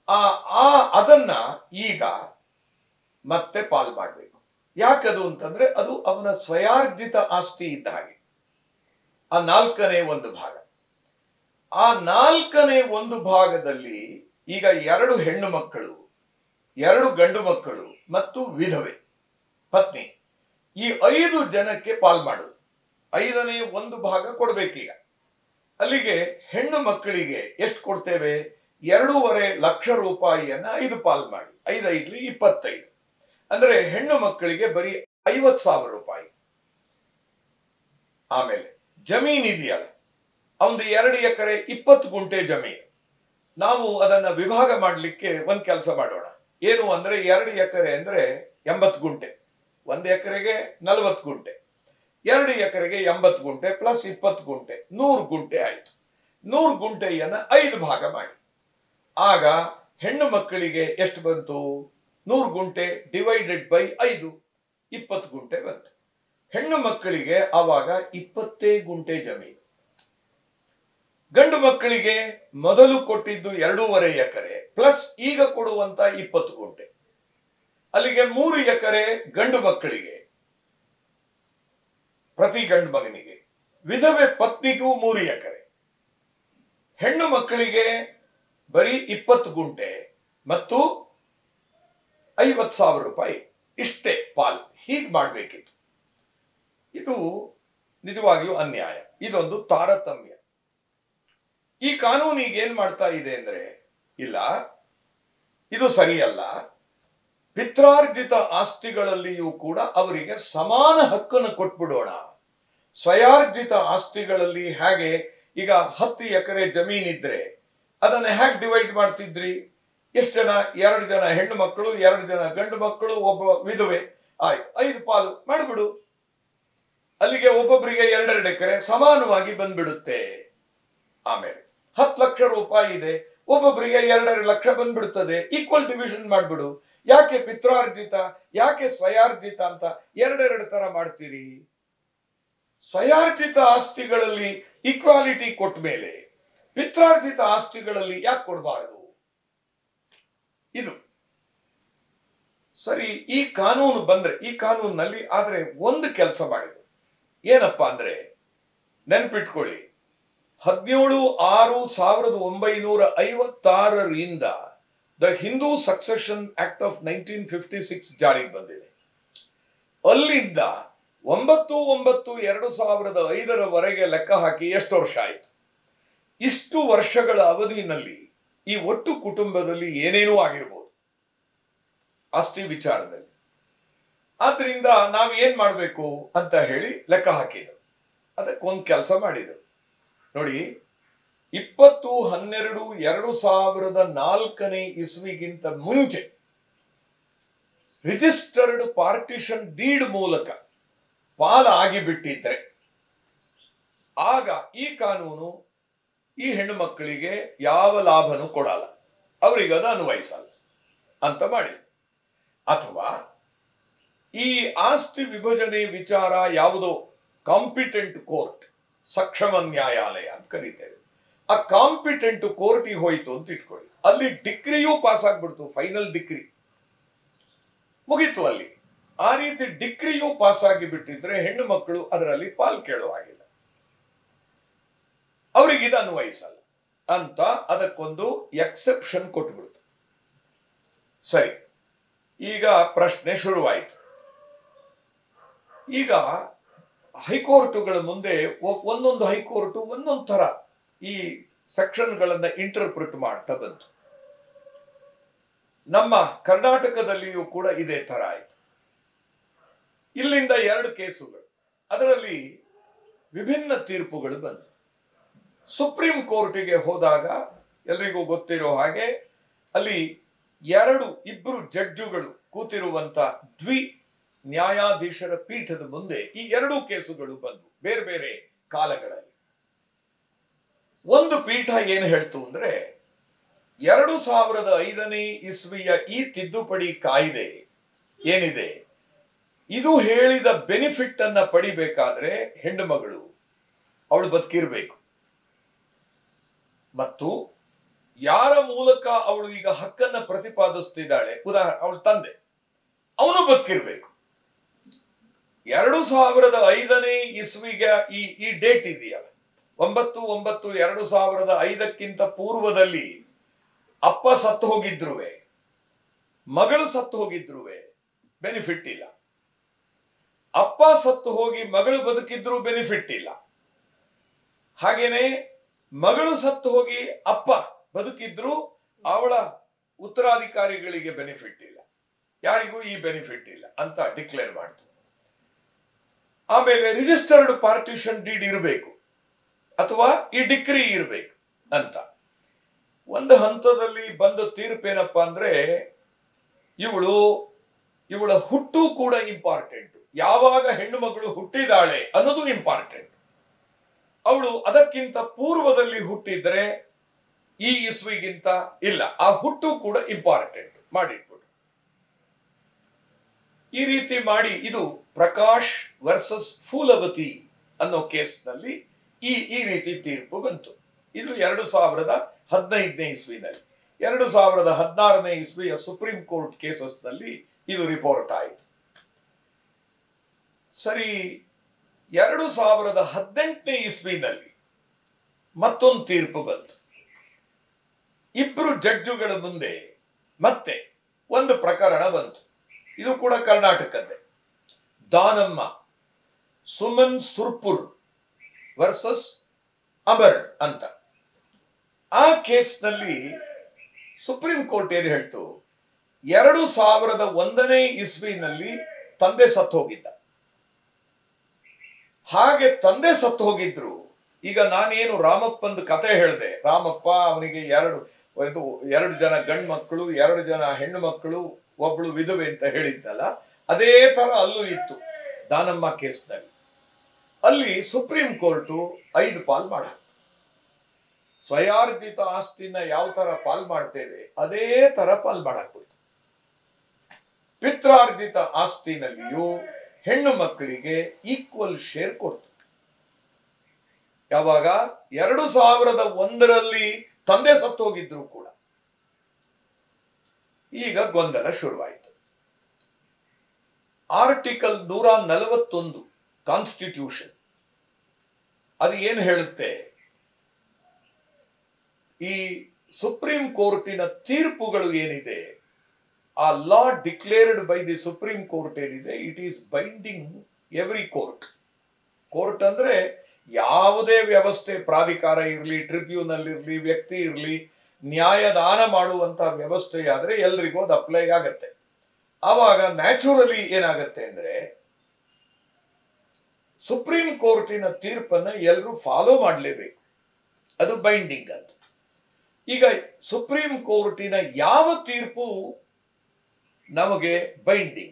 ಆ ಆ ಅದನ್ನ ಈಗ ಮತ್ತೆ ಪಾಲ್ ಮಾಡಬೇಕು ಯಾಕದು ಅಂತಂದ್ರೆ ಅದು ಅವನ ಸ್ವಯಾರ್ಜಿತ ಆಸ್ತಿ ಇದ್ದ ಹಾಗೆ ಆ ನಾಲ್ಕನೇ ಒಂದು ಭಾಗ ಆ ನಾಲ್ಕನೇ ಒಂದು ಭಾಗದಲ್ಲಿ ಈಗ ಎರಡು ಹೆಣ್ಣು ಮಕ್ಕಳು ಎರಡು ಗಂಡು ಮಕ್ಕಳು ಮತ್ತು ವಿಧವೆ ಪತ್ನಿ ಈ ಐದು ಜನಕ್ಕೆ ಪಾಲ್ ಮಾಡುದು ಐದನೇ ಒಂದು ಭಾಗ ಕೊಡ್ಬೇಕೀಗ ಅಲ್ಲಿಗೆ ಹೆಣ್ಣು ಮಕ್ಕಳಿಗೆ ಎಷ್ಟು ಕೊಡ್ತೇವೆ ಎರಡೂವರೆ ಲಕ್ಷ ರೂಪಾಯಿಯನ್ನ ಐದು ಪಾಲ್ ಮಾಡಿ ಐದೈದ್ಲಿ ಇಪ್ಪತ್ತೈದು ಅಂದ್ರೆ ಹೆಣ್ಣು ಮಕ್ಕಳಿಗೆ ಬರೀ ಐವತ್ ಸಾವಿರ ರೂಪಾಯಿ ಆಮೇಲೆ ಜಮೀನ್ ಇದೆಯಲ್ಲ ಅವನು ಎರಡು ಎಕರೆ ಇಪ್ಪತ್ತು ಗುಂಟೆ ಜಮೀನು ನಾವು ಅದನ್ನ ವಿಭಾಗ ಮಾಡಲಿಕ್ಕೆ ಒಂದ್ ಕೆಲಸ ಮಾಡೋಣ ಏನು ಅಂದ್ರೆ ಎರಡು ಎಕರೆ ಅಂದ್ರೆ ಎಂಬತ್ತು ಗುಂಟೆ ಒಂದು ಎಕರೆಗೆ ನಲವತ್ತು ಗುಂಟೆ ಎರಡು ಎಕರೆಗೆ ಎಂಬತ್ತು ಗುಂಟೆ ಪ್ಲಸ್ ಇಪ್ಪತ್ತು ಗುಂಟೆ ನೂರು ಗುಂಟೆ ಆಯ್ತು ನೂರು ಗುಂಟೆಯನ್ನ ಐದು ಭಾಗ ಮಾಡಿ ಆಗ ಹೆಣ್ಣು ಮಕ್ಕಳಿಗೆ ಎಷ್ಟು ಬಂತು ನೂರು ಗುಂಟೆ ಡಿವೈಡೆಡ್ ಬೈ ಐದು ಇಪ್ಪತ್ತು ಗುಂಟೆ ಬಂತು ಹೆಣ್ಣು ಮಕ್ಕಳಿಗೆ ಆವಾಗ ಇಪ್ಪತ್ತೇ ಗುಂಟೆ ಜಮೀನು ಗಂಡು ಮಕ್ಕಳಿಗೆ ಮೊದಲು ಕೊಟ್ಟಿದ್ದು ಎರಡೂವರೆ ಎಕರೆ ಪ್ಲಸ್ ಈಗ ಕೊಡುವಂತ ಇಪ್ಪತ್ತು ಗುಂಟೆ ಅಲ್ಲಿಗೆ ಮೂರು ಎಕರೆ ಗಂಡು ಮಕ್ಕಳಿಗೆ ಪ್ರತಿ ಗಂಡು ಮಗನಿಗೆ ವಿಧವೆ ಪತ್ನಿಗೂ ಮೂರು ಎಕರೆ ಹೆಣ್ಣು ಮಕ್ಕಳಿಗೆ ಬರೀ ಇಪ್ಪತ್ತು ಗುಂಟೆ ಮತ್ತು ಐವತ್ ಸಾವಿರ ರೂಪಾಯಿ ಇಷ್ಟೇ ಪಾಲ್ ಹೀಗೆ ಮಾಡಬೇಕಿತ್ತು ಇದು ನಿಜವಾಗಿಯೂ ಅನ್ಯಾಯ ಇದೊಂದು ತಾರತಮ್ಯ ಈ ಕಾನೂನು ಈಗ ಏನ್ ಮಾಡ್ತಾ ಇದೆ ಅಂದ್ರೆ ಇಲ್ಲ ಇದು ಸರಿಯಲ್ಲ ಪಿತ್ರಾರ್ಜಿತ ಆಸ್ತಿಗಳಲ್ಲಿಯೂ ಕೂಡ ಅವರಿಗೆ ಸಮಾನ ಹಕ್ಕನ್ನು ಕೊಟ್ಬಿಡೋಣ ಸ್ವಯಾರ್ಜಿತ ಆಸ್ತಿಗಳಲ್ಲಿ ಹೇಗೆ ಈಗ ಹತ್ತು ಎಕರೆ ಜಮೀನಿದ್ರೆ ಅದನ್ನ ಹೇಗೆ ಡಿವೈಡ್ ಮಾಡ್ತಿದ್ರಿ ಎಷ್ಟು ಜನ ಎರಡು ಜನ ಹೆಣ್ಣು ಮಕ್ಕಳು ಎರಡು ಜನ ಗಂಡು ಮಕ್ಕಳು ಒಬ್ಬ ವಿಧವೆ ಆಯ್ತು ಐದು ಪಾಲು ಮಾಡಿಬಿಡು ಅಲ್ಲಿಗೆ ಒಬ್ಬೊಬ್ಬರಿಗೆ ಎರಡೆರಡು ಎಕರೆ ಸಮಾನವಾಗಿ ಬಂದ್ಬಿಡುತ್ತೆ ಆಮೇಲೆ ಹತ್ತು ಲಕ್ಷ ರೂಪಾಯಿ ಇದೆ ಒಬ್ಬೊಬ್ಬರಿಗೆ ಎರಡೆರಡು ಲಕ್ಷ ಬಂದ್ಬಿಡುತ್ತದೆ ಈಕ್ವಲ್ ಡಿವಿಷನ್ ಮಾಡ್ಬಿಡು ಯಾಕೆ ಪಿತ್ರಾರ್ಜಿತ ಯಾಕೆ ಸ್ವಯಾರ್ಜಿತ ಅಂತ ಎರಡೆರಡು ತರ ಮಾಡ್ತೀರಿ ಸ್ವಯಾರ್ಜಿತ ಆಸ್ತಿಗಳಲ್ಲಿ ಈಕ್ವಾಲಿಟಿ ಕೊಟ್ಟ ಮೇಲೆ ಪಿತ್ರಾರ್ಜಿತ ಆಸ್ತಿಗಳಲ್ಲಿ ಯಾಕೆ ಕೊಡಬಾರದು ಇದು ಸರಿ ಈ ಕಾನೂನು ಬಂದ್ರೆ ಈ ಕಾನೂನಿನಲ್ಲಿ ಆದ್ರೆ ಒಂದು ಕೆಲಸ ಮಾಡಿದ್ರು ಏನಪ್ಪ ಅಂದ್ರೆ ನೆನ್ಪಿಟ್ಕೊಳ್ಳಿ ಹದಿನೇಳು ಆರು ಸಾವಿರದ ಒಂಬೈನೂರ ಐವತ್ತಾರರಿಂದ the Hindu succession act of nineteen fifty six ಜಾರಿಗೆ ಬಂದಿದೆ ಅಲ್ಲಿಂದ ಒಂಬತ್ತು ಒಂಬತ್ತು ಎರಡು ಸಾವಿರದ ಐದರವರೆಗೆ ಲೆಕ್ಕ ಹಾಕಿ ಎಷ್ಟು ವರ್ಷ ಆಯಿತು ಇಷ್ಟು ವರ್ಷಗಳ ಅವಧಿನಲ್ಲಿ ಈ ಒಟ್ಟು ಕುಟುಂಬದಲ್ಲಿ ಏನೇನೂ ಆಗಿರ್ಬೋದು ಆಸ್ತಿ ವಿಚಾರದಲ್ಲಿ ಆದ್ರಿಂದ ನಾವ್ ಏನ್ ಮಾಡ್ಬೇಕು ಅಂತ ಹೇಳಿ ಲೆಕ್ಕ ಹಾಕಿದ್ರು ಅದಕ್ಕೊಂದು ಕೆಲಸ ಮಾಡಿದ್ರು ನೋಡಿ ಇಪ್ಪತ್ತು ಹನ್ನೆರಡು ಎರಡು ಸಾವಿರದ ನಾಲ್ಕನೇ ಇಸ್ವಿಗಿಂತ ಮುಂಚೆ ರಿಜಿಸ್ಟರ್ಡ್ ಪಾರ್ಟಿಷನ್ ಡೀಡ್ ಮೂಲಕ ಪಾಲ ಆಗಿಬಿಟ್ಟಿದ್ರೆ ಆಗ ಈ ಕಾನೂನು ಈ ಹೆಣ್ಣು ಮಕ್ಕಳಿಗೆ ಯಾವ ಲಾಭನೂ ಕೊಡಲ್ಲ ಅವರಿಗೆ ಅದು ಅನ್ವಯಿಸಲ್ಲ ಅಂತ ಮಾಡಿದ್ರು ಅಥವಾ ಈ ಆಸ್ತಿ ವಿಭಜನೆ ವಿಚಾರ ಯಾವುದೋ ಕಾಂಪಿಟೆಂಟ್ ಕೋರ್ಟ್ ಸಕ್ಷಮ ನ್ಯಾಯಾಲಯ ಅಂತ ಕರೀತೇವೆ ಆ ಕಾಂಪಿಟೆಂಟ್ ಕೋರ್ಟಿಗೆ ಹೋಯ್ತು ಅಂತ ಇಟ್ಕೊಳ್ಳಿ ಅಲ್ಲಿ ಡಿಗ್ರಿಯೂ ಪಾಸ್ ಆಗ್ಬಿಡ್ತು ಫೈನಲ್ ಡಿಗ್ರಿ ಮುಗೀತು ಅಲ್ಲಿ ಆ ರೀತಿ ಡಿಗ್ರಿಯೂ ಪಾಸ್ ಆಗಿ ಬಿಟ್ಟಿದ್ರೆ ಹೆಣ್ಣು ಮಕ್ಕಳು ಅದರಲ್ಲಿ ಪಾಲ್ ಕೇಳುವ ಹಾಗಿಲ್ಲ ಅವರಿಗೆ ಇದು ಅನ್ವಯಿಸಲ್ಲ ಅಂತ ಅದಕ್ಕೊಂದು ಎಕ್ಸೆಪ್ಷನ್ ಕೊಟ್ಬಿಡ್ತು ಸರಿ ಈಗ ಪ್ರಶ್ನೆ ಶುರುವಾಯಿತು ಈಗ ಹೈಕೋರ್ಟುಗಳ ಮುಂದೆ ಒ- ಒಂದೊಂದು ಹೈಕೋರ್ಟು ಒಂದೊಂದು ತರ ಈ ಸೆಕ್ಷನ್ಗಳನ್ನ ಇಂಟರ್ಪ್ರಿಟ್ ಮಾಡ್ತಾ ಬಂತು ನಮ್ಮ ಕರ್ನಾಟಕದಲ್ಲಿಯೂ ಕೂಡ ಇದೇ ತರ ಆಯಿತು ಇಲ್ಲಿಂದ ಎರಡು ಕೇಸುಗಳು ಅದರಲ್ಲಿ ವಿಭಿನ್ನ ತೀರ್ಪುಗಳು ಬಂದವು ಸುಪ್ರೀಂ ಕೋರ್ಟಿಗೆ ಹೋದಾಗ ಎಲ್ರಿಗೂ ಗೊತ್ತಿರೋ ಹಾಗೆ ಅಲ್ಲಿ ಎರಡು ಇಬ್ಬರು ಜಡ್ಜುಗಳು ಕೂತಿರುವಂತ ದ್ವಿ ನ್ಯಾಯಾಧೀಶರ ಪೀಠದ ಮುಂದೆ ಈ ಎರಡೂ ಕೇಸುಗಳು ಬಂದವು ಬೇರೆ ಬೇರೆ ಕಾಲಗಳಲ್ಲಿ ಒಂದು ಪೀಠ ಏನು ಹೇಳ್ತು ಅಂದ್ರೆ ಎರಡು ಸಾವಿರದ ಐದನೇ ಇಸ್ವಿಯ ಈ ತಿದ್ದುಪಡಿ ಕಾಯ್ದೆ ಏನಿದೆ ಇದು ಹೇಳಿದ ಬೆನಿಫಿಟ್ ಅನ್ನ ಪಡಿಬೇಕಾದ್ರೆ ಹೆಣ್ಣು ಮಗಳು ಅವಳು ಬದುಕಿರ್ಬೇಕು ಮತ್ತು ಯಾರ ಮೂಲಕ ಅವಳು ಈಗ ಹಕ್ಕನ್ನ ಪ್ರತಿಪಾದಿಸ್ತಿದ್ದಾಳೆ ಉದಾಹರಣೆ ಅವಳ ತಂದೆ ಅವನು ಬದುಕಿರ್ಬೇಕು ಎರಡು ಸಾವಿರದ ಐದನೇ ಇಸ್ವಿಗೆ ಈ ಈ ಡೇಟ್ ಇದೆಯಲ್ಲ ಒಂಬತ್ತು ಒಂಬತ್ತು ಎರಡು ಸಾವಿರದ ಐದಕ್ಕಿಂತ ಪೂರ್ವದಲ್ಲಿ ಅಪ್ಪ ಸತ್ತು ಹೋಗಿದ್ರುವೆ ಮಗಳು ಸತ್ತು ಹೋಗಿದ್ರುವೆ ಬೆನಿಫಿಟ್ ಇಲ್ಲ ಅಪ್ಪ ಸತ್ತು ಹೋಗಿ ಮಗಳು ಬದುಕಿದ್ರು ಬೆನಿಫಿಟ್ ಇಲ್ಲ ಹಾಗೇನೆ ಮಗಳು ಸತ್ತು ಹೋಗಿ ಅಪ್ಪ ಬದುಕಿದ್ರು ಅವಳ ಉತ್ತರಾಧಿಕಾರಿಗಳಿಗೆ ಬೆನಿಫಿಟ್ ಇಲ್ಲ ಯಾರಿಗೂ ಈ ಬೆನಿಫಿಟ್ ಇಲ್ಲ ಅಂತ ಡಿಕ್ಲೇರ್ ಮಾಡ್ತು ಆಮೇಲೆ ರಿಜಿಸ್ಟರ್ಡ್ ಪಾರ್ಟಿಷನ್ ಡೀಡ್ ಇರಬೇಕು ಅಥವಾ ಈ ಡಿಕ್ರಿ ಇರಬೇಕು ಅಂತ ಒಂದು ಹಂತದಲ್ಲಿ ಬಂದ ತೀರ್ಪೇನಪ್ಪ ಅಂದ್ರೆ ಇವಳು ಇವಳ ಹುಟ್ಟು ಕೂಡ ಇಂಪಾರ್ಟೆಂಟ್ ಯಾವಾಗ ಹೆಣ್ಣು ಮಗಳು ಹುಟ್ಟಿದಾಳೆ ಅನ್ನೋದು ಇಂಪಾರ್ಟೆಂಟ್ ಅವಳು ಅದಕ್ಕಿಂತ ಪೂರ್ವದಲ್ಲಿ ಹುಟ್ಟಿದ್ರೆ ಈ ಇಸ್ವಿಗಿಂತ ಇಲ್ಲ ಆ ಹುಟ್ಟು ಕೂಡ ಇಂಪಾರ್ಟೆಂಟ್ ಮಾಡಿಟ್ಬಿಡು ಈ ರೀತಿ ಮಾಡಿ ಇದು ಪ್ರಕಾಶ್ ವರ್ಸಸ್ ಫೂಲವತಿ ಅನ್ನೋ ಕೇಸ್ನಲ್ಲಿ ಈ ಈ ರೀತಿ ತೀರ್ಪು ಬಂತು ಇದು ಎರಡು ಸಾವಿರದ ಹದಿನೈದನೇ ಇಸ್ವಿನಲ್ಲಿ ಎರಡು ಸಾವಿರದ ಹದಿನಾರನೇ ಇಸ್ವಿಯ ಸುಪ್ರೀಂ ಕೋರ್ಟ್ ಕೇಸಸ್ನಲ್ಲಿ ಇದು ರಿಪೋರ್ಟ್ ಆಯಿತು ಸರಿ ಎರಡು ಸಾವಿರದ ಹದಿನೆಂಟನೇ ಇಸ್ವಿನಲ್ಲಿ ಮತ್ತೊಂದು ತೀರ್ಪು ಬಂತು ಇಬ್ರು ಜಡ್ಜುಗಳ ಮುಂದೆ ಮತ್ತೆ ಒಂದು ಪ್ರಕರಣ ಬಂತು ಇದು ಕೂಡ ಕರ್ನಾಟಕದ್ದೇ ದಾನಮ್ಮ ಸುಮನ್ ಸುರ್ಪುರ್ ವರ್ಸಸ್ ಅಮರ್ ಅಂತ ಆ ಕೇಸ್ನಲ್ಲಿ ಸುಪ್ರೀಂ ಕೋರ್ಟ್ ಏನು ಹೇಳ್ತು ಎರಡು ಸಾವಿರದ ಒಂದನೇ ಇಸ್ವಿನಲ್ಲಿ ತಂದೆ ಸತ್ತು ಹೋಗಿದ್ದ ಹಾಗೆ ತಂದೆ ಸತ್ತು ಹೋಗಿದ್ರು ಈಗ ನಾನೇನು ರಾಮಪ್ಪಂದು ಕತೆ ಹೇಳಿದೆ ರಾಮಪ್ಪ ಅವನಿಗೆ ಎರಡು ಇದು ಎರಡು ಜನ ಗಂಡು ಮಕ್ಕಳು ಎರಡು ಜನ ಹೆಣ್ಣು ಮಕ್ಕಳು ಒಬ್ಳು ವಿಧವೆ ಅಂತ ಹೇಳಿದ್ದಲ್ಲ ಅದೇ ತರ ಅಲ್ಲೂ ಇತ್ತು ದಾನಮ್ಮ ಕೇಸ್ನಲ್ಲಿ ಅಲ್ಲಿ ಸುಪ್ರೀಂ ಕೋರ್ಟು ಐದು ಪಾಲ್ ಮಾಡ ಸ್ವಯಾರ್ಜಿತ ಆಸ್ತಿನ ಯಾವ ತರ ಪಾಲ್ ಮಾಡ್ತೇವೆ ಅದೇ ತರ ಪಾಲ್ ಮಾಡಾಕ್ಬಿಡ್ತು ಪಿತ್ರಾರ್ಜಿತ ಆಸ್ತಿನಲ್ಲಿಯೂ ಹೆಣ್ಣು ಮಕ್ಕಳಿಗೆ ಈಕ್ವಲ್ ಶೇರ್ ಕೊಡ್ತು ಯಾವಾಗ ಎರಡು ಸಾವಿರದ ಒಂದರಲ್ಲಿ ತಂದೆ ಸತ್ತು ಹೋಗಿದ್ರು ಕೂಡ ಈಗ ಗೊಂದಲ ಶುರುವಾಯಿತು ಆರ್ಟಿಕಲ್ ನೂರ ನಲವತ್ತೊಂದು ಕಾನ್ಸ್ಟಿಟ್ಯೂಷನ್ ಅದು ಏನು ಹೇಳುತ್ತೆ ಈ ಸುಪ್ರೀಂ ಕೋರ್ಟಿನ ತೀರ್ಪುಗಳು ಏನಿದೆ ಆ law declared by the supreme court ಏನಿದೆ it is binding every court court ಅಂದ್ರೆ ಯಾವುದೇ ವ್ಯವಸ್ಥೆ ಪ್ರಾಧಿಕಾರ ಇರಲಿ ಟ್ರಿಬ್ಯೂನಲ್ ಇರಲಿ ವ್ಯಕ್ತಿ ಇರಲಿ ನ್ಯಾಯದಾನ ಮಾಡುವಂತ ವ್ಯವಸ್ಥೆ ಆದ್ರೆ ಎಲ್ರಿಗೂ ಅದು ಅಪ್ಲೈ ಆಗತ್ತೆ ಆವಾಗ ನ್ಯಾಚುರಲಿ ಏನಾಗತ್ತೆ ಅಂದ್ರೆ ಸುಪ್ರೀಂ ಕೋರ್ಟಿನ ತೀರ್ಪನ್ನ ಎಲ್ಲರೂ ಫಾಲೋ ಮಾಡಲೇಬೇಕು ಅದು ಬೈಂಡಿಂಗ್ ಅಂತ ಈಗ ಸುಪ್ರೀಂ ಕೋರ್ಟಿನ ಯಾವ ತೀರ್ಪು ನಮಗೆ ಬೈಂಡಿಂಗ್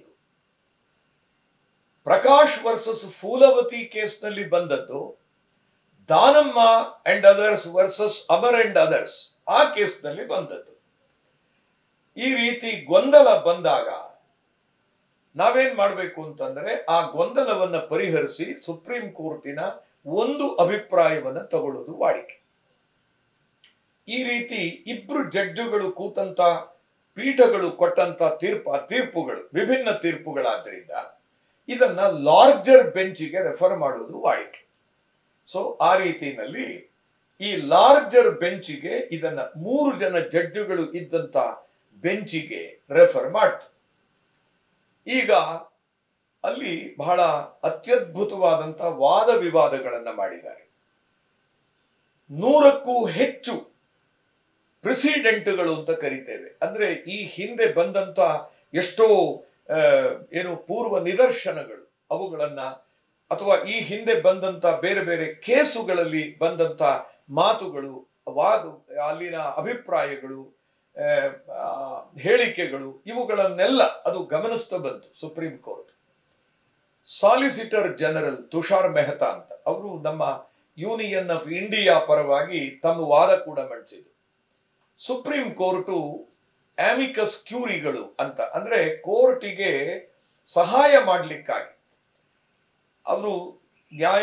ಪ್ರಕಾಶ್ ವರ್ಸಸ್ ಫೂಲವತಿ ಕೇಸ್ನಲ್ಲಿ ಬಂದದ್ದು Danamma and others versus Amar and others ಆ ಕೇಸ್ನಲ್ಲಿ ಬಂದದ್ದು ಈ ರೀತಿ ಗೊಂದಲ ಬಂದಾಗ ನಾವೇನ್ ಮಾಡಬೇಕು ಅಂತಂದ್ರೆ ಆ ಗೊಂದಲವನ್ನ ಪರಿಹರಿಸಿ ಸುಪ್ರೀಂ ಕೋರ್ಟಿನ ಒಂದು ಅಭಿಪ್ರಾಯವನ್ನ ತಗೊಳ್ಳೋದು ವಾಡಿಕೆ ಈ ರೀತಿ ಇಬ್ರು ಜಡ್ಜುಗಳು ಕೂತಂತ ಪೀಠಗಳು ಕೊಟ್ಟಂತ ತೀರ್ಪು ಆ ತೀರ್ಪುಗಳು ವಿಭಿನ್ನ ತೀರ್ಪುಗಳಾದ್ರಿಂದ ಇದನ್ನ ಲಾರ್ಜರ್ ಬೆಂಚಿಗೆ ರೆಫರ್ ಮಾಡೋದು ವಾಡಿಕೆ ಸೊ ಆ ರೀತಿಯಲ್ಲಿ ಈ ಲಾರ್ಜರ್ ಬೆಂಚಿಗೆ ಇದನ್ನ ಮೂರು ಜನ ಜಡ್ಜುಗಳು ಇದ್ದಂತ ಬೆಂಚಿಗೆ ರೆಫರ್ ಮಾಡ್ತು ಈಗ ಅಲ್ಲಿ ಬಹಳ ಅತ್ಯದ್ಭುತವಾದಂತ ವಾದ ವಿವಾದಗಳನ್ನ ಮಾಡಿದ್ದಾರೆ ನೂರಕ್ಕೂ ಹೆಚ್ಚು ಪ್ರೆಸಿಡೆಂಟ್ಗಳು ಅಂತ ಕರಿತೇವೆ ಅಂದ್ರೆ ಈ ಹಿಂದೆ ಬಂದಂತ ಎಷ್ಟೋ ಆ, ಏನು ಪೂರ್ವ ನಿದರ್ಶನಗಳು ಅವುಗಳನ್ನ ಅಥವಾ ಈ ಹಿಂದೆ ಬಂದಂತ ಬೇರೆ ಬೇರೆ ಕೇಸುಗಳಲ್ಲಿ ಬಂದಂತ ಮಾತುಗಳು ವಾದ ಅಲ್ಲಿನ ಅಭಿಪ್ರಾಯಗಳು ಆ, ಆ, ಹೇಳಿಕೆಗಳು ಇವುಗಳನ್ನೆಲ್ಲ ಅದು ಗಮನಿಸ್ತಾ ಬಂತು supreme court solicitor general Tushar Mehta ಅಂತ ಅವರು ನಮ್ಮ ಯೂನಿಯನ್ ಆಫ್ ಇಂಡಿಯಾ ಪರವಾಗಿ ತಮ್ಮ ವಾದ ಕೂಡ ಮಂಡಿಸಿದ್ರು ಸುಪ್ರೀಂ ಕೋರ್ಟು ಆಮಿಕಸ್ ಕ್ಯೂರಿಗಳು ಅಂತ ಅಂದ್ರೆ ಕೋರ್ಟಿಗೆ ಸಹಾಯ ಮಾಡ್ಲಿಕ್ಕಾಗಿ ಅವರು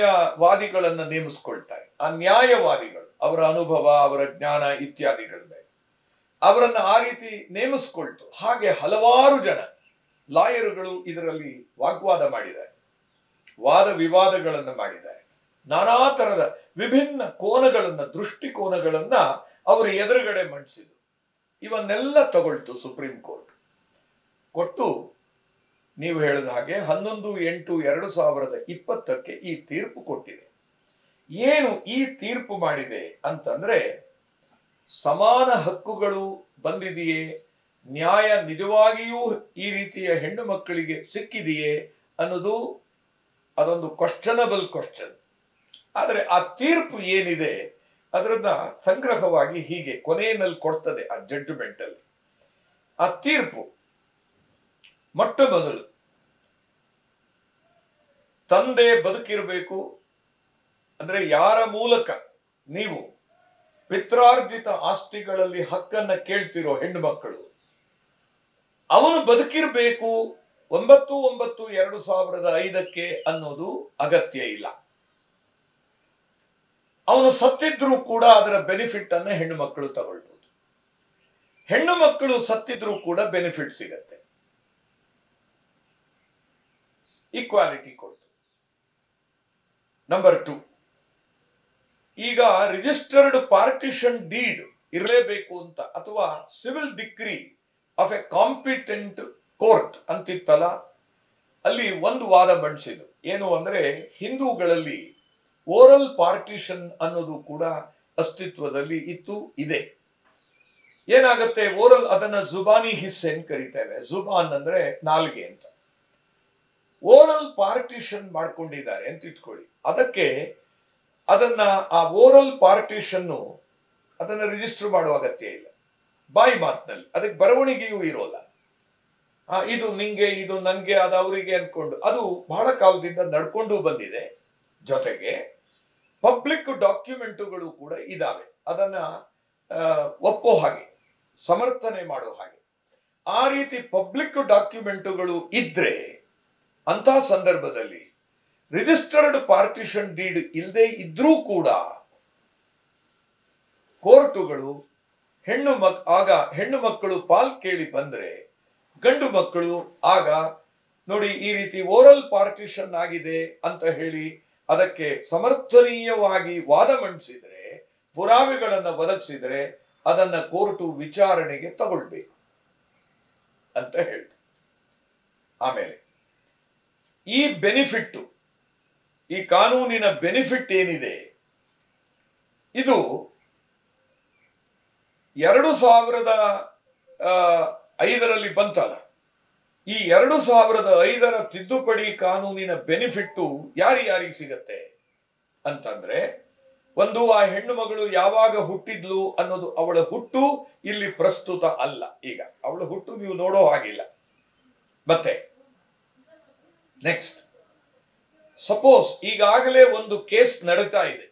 ನ್ಯಾಯವಾದಿಗಳನ್ನ ನೇಮಿಸ್ಕೊಳ್ತಾರೆ ಆ ನ್ಯಾಯವಾದಿಗಳು ಅವರ ಅನುಭವ ಅವರ ಜ್ಞಾನ ಇತ್ಯಾದಿಗಳ ಮೇಲೆ ಅವರನ್ನ ಆ ರೀತಿ ನೇಮಿಸ್ಕೊಳ್ತು ಹಾಗೆ ಹಲವಾರು ಜನ ಲಾಯರುಗಳು ಇದರಲ್ಲಿ ವಾಗ್ವಾದ ಮಾಡಿದ್ದಾರೆ ವಾದ ವಿವಾದಗಳನ್ನು ಮಾಡಿದ್ದಾರೆ ನಾನಾ ತರದ ವಿಭಿನ್ನ ಕೋನಗಳನ್ನ ದೃಷ್ಟಿಕೋನಗಳನ್ನ ಅವರು ಎದುರುಗಡೆ ಮಂಡಿಸಿದ್ರು ಇವನ್ನೆಲ್ಲ ತಗೊಳ್ತು ಸುಪ್ರೀಂ ಕೋರ್ಟ್ ಕೊಟ್ಟು ನೀವು ಹೇಳಿದ ಹಾಗೆ ಹನ್ನೊಂದು ಎಂಟು ಎರಡು ಸಾವಿರದ ಇಪ್ಪತ್ತಕ್ಕೆ ಈ ತೀರ್ಪು ಕೊಟ್ಟಿದೆ ಏನು ಈ ತೀರ್ಪು ಮಾಡಿದೆ ಅಂತಂದ್ರೆ ಸಮಾನ ಹಕ್ಕುಗಳು ಬಂದಿದೆಯೇ ನ್ಯಾಯ ನಿಜವಾಗಿಯೂ ಈ ರೀತಿಯ ಹೆಣ್ಣು ಮಕ್ಕಳಿಗೆ ಸಿಕ್ಕಿದೆಯೇ ಅನ್ನೋದು ಅದೊಂದು ಕ್ವಶನಬಲ್ ಕ್ವಶನ್ ಆದರೆ ಆ ತೀರ್ಪು ಏನಿದೆ ಅದರನ್ನ ಸಂಗ್ರಹವಾಗಿ ಹೀಗೆ ಕೊನೆಯಲ್ಲಿ ಕೊಡ್ತದೆ ಆ ಜಡ್ಜ್ಮೆಂಟ್ ಅಲ್ಲಿ ಆ ತೀರ್ಪು ಮೊಟ್ಟ ಮೊದಲು ತಂದೆ ಬದುಕಿರಬೇಕು ಅಂದ್ರೆ ಯಾರ ಮೂಲಕ ನೀವು ಪಿತ್ರಾರ್ಜಿತ ಆಸ್ತಿಗಳಲ್ಲಿ ಹಕ್ಕನ್ನ ಕೇಳ್ತಿರೋ ಹೆಣ್ಣು ಮಕ್ಕಳು ಅವನು ಬದುಕಿರ್ಬೇಕು ಒಂಬತ್ತು ಒಂಬತ್ತು ಎರಡು ಸಾವಿರದ ಐದಕ್ಕೆ ಅನ್ನೋದು ಅಗತ್ಯ ಇಲ್ಲ ಅವನು ಸತ್ತಿದ್ರೂ ಕೂಡ ಅದರ ಬೆನಿಫಿಟ್ ಅನ್ನ ಹೆಣ್ಣು ಮಕ್ಕಳು ತಗೊಳ್ಬಹುದು ಹೆಣ್ಣು ಮಕ್ಕಳು ಸತ್ತಿದ್ರೂ ಕೂಡ ಬೆನಿಫಿಟ್ ಸಿಗತ್ತೆ ಈಕ್ವಾಲಿಟಿ ಕೊಡ್ತು ನಂಬರ್ ಟು ಈಗ ರಿಜಿಸ್ಟರ್ಡ್ ಪಾರ್ಟಿಷನ್ ಡೀಡ್ ಇರಲೇಬೇಕು ಅಂತ ಅಥವಾ civil decree of a competent court ಅಂತಿತ್ತಲ್ಲ ಅಲ್ಲಿ ಒಂದು ವಾದ ಮಂಡಿಸಿದ್ರು ಏನು ಅಂದ್ರೆ ಹಿಂದೂಗಳಲ್ಲಿ ಓರಲ್ ಪಾರ್ಟಿಷನ್ ಅನ್ನೋದು ಕೂಡ ಅಸ್ತಿತ್ವದಲ್ಲಿ ಇತ್ತು ಇದೆ ಏನಾಗುತ್ತೆ ಓರಲ್ ಅದನ್ನ ಜುಬಾನಿ ಹಿಸ್ಸೆ ಅಂತ ಕರಿತೇವೆ ಜುಬಾನ್ ಅಂದ್ರೆ ನಾಲ್ಗೆ ಅಂತ ಓರಲ್ ಪಾರ್ಟಿಷನ್ ಮಾಡ್ಕೊಂಡಿದ್ದಾರೆ ಅಂತ ಇಟ್ಕೊಳ್ಳಿ ಅದಕ್ಕೆ ಅದನ್ನ ಆ ಓರಲ್ ಪಾರ್ಟಿಷನ್ ಅದನ್ನ ರಿಜಿಸ್ಟರ್ ಮಾಡುವ ಅಗತ್ಯ ಇಲ್ಲ ಬಾಯಿ ಮಾತಿನಲ್ಲಿ ಅದಕ್ಕೆ ಬರವಣಿಗೆಯೂ ಇರೋಲ್ಲ ಆ, ಇದು ನಿಂಗೆ ಇದು ನನ್ಗೆ ಅದು ಅವರಿಗೆ ಅನ್ಕೊಂಡು ಅದು ಬಹಳ ಕಾಲದಿಂದ ನಡ್ಕೊಂಡು ಬಂದಿದೆ ಜೊತೆಗೆ ಪಬ್ಲಿಕ್ ಡಾಕ್ಯುಮೆಂಟುಗಳು ಕೂಡ ಇದಾವೆ ಅದನ್ನ ಆ, ಒಪ್ಪೋ ಹಾಗೆ ಸಮರ್ಥನೆ ಮಾಡೋ ಹಾಗೆ ಆ ರೀತಿ ಪಬ್ಲಿಕ್ ಡಾಕ್ಯುಮೆಂಟುಗಳು ಇದ್ರೆ ಅಂತ ಸಂದರ್ಭದಲ್ಲಿ ರಿಜಿಸ್ಟರ್ಡ್ ಪಾರ್ಟಿಷನ್ ಡೀಡ್ ಇಲ್ಲದೆ ಇದ್ರೂ ಕೂಡ ಕೋರ್ಟುಗಳು ಹೆಣ್ಣು ಮಕ್ ಆಗ ಹೆಣ್ಣು ಮಕ್ಕಳು ಪಾಲ್ ಕೇಳಿ ಬಂದ್ರೆ ಗಂಡು ಮಕ್ಕಳು ಆಗ ನೋಡಿ ಈ ರೀತಿ ಓರಲ್ ಪಾರ್ಟಿಷನ್ ಆಗಿದೆ ಅಂತ ಹೇಳಿ ಅದಕ್ಕೆ ಸಮರ್ಥನೀಯವಾಗಿ ವಾದ ಮಂಡಿಸಿದ್ರೆ ಪುರಾವೆಗಳನ್ನ ಒದಗಿಸಿದ್ರೆ ಅದನ್ನ ಕೋರ್ಟು ವಿಚಾರಣೆಗೆ ತಗೊಳ್ಬೇಕು ಅಂತ ಹೇಳ್ತು ಆಮೇಲೆ ಈ ಬೆನಿಫಿಟ್ ಈ ಕಾನೂನಿನ ಬೆನಿಫಿಟ್ ಏನಿದೆ ಇದು ಎರಡು ಸಾವಿರದ ಆ, ಐದರಲ್ಲಿ ಬಂತಲ್ಲ ಈ ಎರಡು ಸಾವಿರದ ಐದರ ತಿದ್ದುಪಡಿ ಕಾನೂನಿನ ಬೆನಿಫಿಟ್ಟು ಯಾರಿಗೆ ಸಿಗತ್ತೆ ಅಂತಂದ್ರೆ ಒಂದು ಆ ಹೆಣ್ಣು ಮಗಳು ಯಾವಾಗ ಹುಟ್ಟಿದ್ಲು ಅನ್ನೋದು ಅವಳ ಹುಟ್ಟು ಇಲ್ಲಿ ಪ್ರಸ್ತುತ ಅಲ್ಲ ಈಗ ಅವಳ ಹುಟ್ಟು ನೀವು ನೋಡೋ ಹಾಗಿಲ್ಲ ಮತ್ತೆ ನೆಕ್ಸ್ಟ್ ಸಪೋಸ್ ಈಗಾಗಲೇ ಒಂದು ಕೇಸ್ ನಡೀತಾ ಇದೆ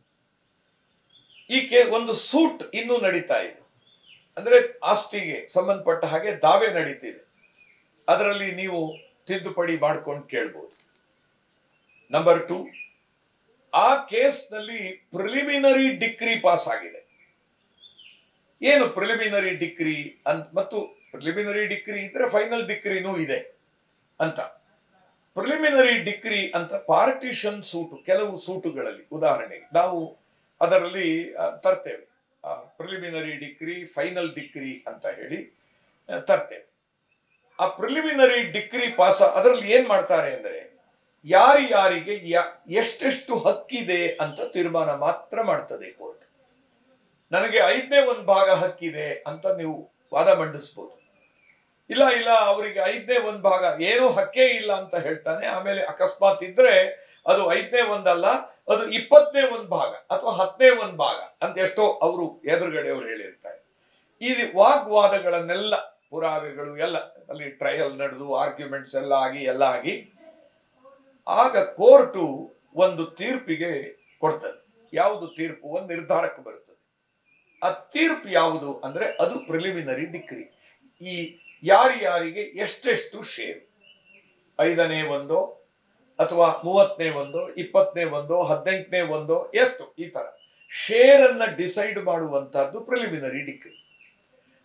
ಈ ಕೇ ಒಂದು ಸೂಟ್ ಇನ್ನೂ ನಡೀತಾ ಇದೆ ಅಂದ್ರೆ ಆಸ್ತಿಗೆ ಸಂಬಂಧಪಟ್ಟ ಹಾಗೆ ದಾವೆ ನಡೀತಿದೆ ಅದರಲ್ಲಿ ನೀವು ತಿದ್ದುಪಡಿ ಮಾಡ್ಕೊಂಡು ಕೇಳ್ಬೋದು ನಂಬರ್ ಟು ಆ ಕೇಸ್ನಲ್ಲಿ ಪ್ರಿಲಿಮಿನರಿ ಡಿಗ್ರಿ ಪಾಸ್ ಆಗಿದೆ ಏನು ಪ್ರಿಲಿಮಿನರಿ ಡಿಗ್ರಿ ಅಂತ ಮತ್ತು ಪ್ರಿಲಿಮಿನರಿ ಡಿಗ್ರಿ ಇದ್ರೆ ಫೈನಲ್ ಡಿಗ್ರಿನೂ ಇದೆ ಅಂತ ಪ್ರಿಲಿಮಿನರಿ ಡಿಗ್ರಿ ಅಂತ ಪಾರ್ಟಿಷನ್ ಸೂಟು ಕೆಲವು ಸೂಟುಗಳಲ್ಲಿ ಉದಾಹರಣೆಗೆ ನಾವು ಅದರಲ್ಲಿ ಆ, ತರ್ತೇವೆ ಪ್ರಿಲಿಮಿನರಿ ಡಿಗ್ರಿ ಫೈನಲ್ ಡಿಗ್ರಿ ಅಂತ ಹೇಳಿ ಆ, ತರ್ತೇವೆ ಆ ಪ್ರಿಲಿಮಿನರಿ ಡಿಗ್ರಿ ಪಾಸ್ ಅದರಲ್ಲಿ ಏನ್ ಮಾಡ್ತಾರೆ ಅಂದ್ರೆ ಯಾರಿ ಯಾರಿಗೆ ಯ- ಎಷ್ಟೆಷ್ಟು ಹಕ್ಕಿದೆ ಅಂತ ತೀರ್ಮಾನ ಮಾತ್ರ ಮಾಡ್ತದೆ ಕೋರ್ಟ್ ನನಗೆ ಐದನೇ ಒಂದು ಭಾಗ ಹಕ್ಕಿದೆ ಅಂತ ನೀವು ವಾದ ಮಂಡಿಸ್ಬೋದು ಇಲ್ಲ ಇಲ್ಲ ಅವರಿಗೆ ಐದನೇ ಒಂದ್ ಭಾಗ ಏನು ಹಕ್ಕೇ ಇಲ್ಲ ಅಂತ ಹೇಳ್ತಾನೆ ಆಮೇಲೆ ಅಕಸ್ಮಾತ್ ಇದ್ರೆ ಅದು ಐದನೇ ಒಂದಲ್ಲ ಅದು ಇಪ್ಪತ್ತನೇ ಒಂದ್ ಭಾಗ ಅಥವಾ ಹತ್ತನೇ ಒಂದ್ ಭಾಗ ಅಂತ ಎಷ್ಟೋ ಅವರು ಎದುರುಗಡೆ ಅವರು ಹೇಳಿರ್ತಾರೆ ಈ ವಾಗ್ವಾದಗಳನ್ನೆಲ್ಲ ಪುರಾವೆಗಳು ಎಲ್ಲ ಅಲ್ಲಿ ಟ್ರಯಲ್ ನಡೆದು ಆರ್ಗ್ಯುಮೆಂಟ್ಸ್ ಎಲ್ಲ ಆಗಿ ಎಲ್ಲ ಆಗಿ ಆಗ ಕೋರ್ಟು ಒಂದು ತೀರ್ಪಿಗೆ ಕೊಡ್ತದೆ ಯಾವುದು ತೀರ್ಪು ಒಂದು ನಿರ್ಧಾರಕ್ಕೆ ಬರುತ್ತದೆ ಆ ತೀರ್ಪು ಯಾವುದು ಅಂದ್ರೆ ಅದು ಪ್ರಿಲಿಮಿನರಿ ಡಿಗ್ರಿ ಈ ಯಾರ್ಯಾರಿಗೆ ಎಷ್ಟೆಷ್ಟು ಶೇರ್ ಐದನೇ ಒಂದು ಅಥವಾ ಮೂವತ್ತನೇ ಒಂದು ಇಪ್ಪತ್ತನೇ ಒಂದು ಹದಿನೆಂಟನೇ ಒಂದು ಎಷ್ಟು ಈ ತರ ಶೇರ್ ಅನ್ನ ಡಿಸೈಡ್ ಮಾಡುವಂತಹದ್ದು ಪ್ರಿಲಿಮಿನರಿ ಡಿಗ್ರಿ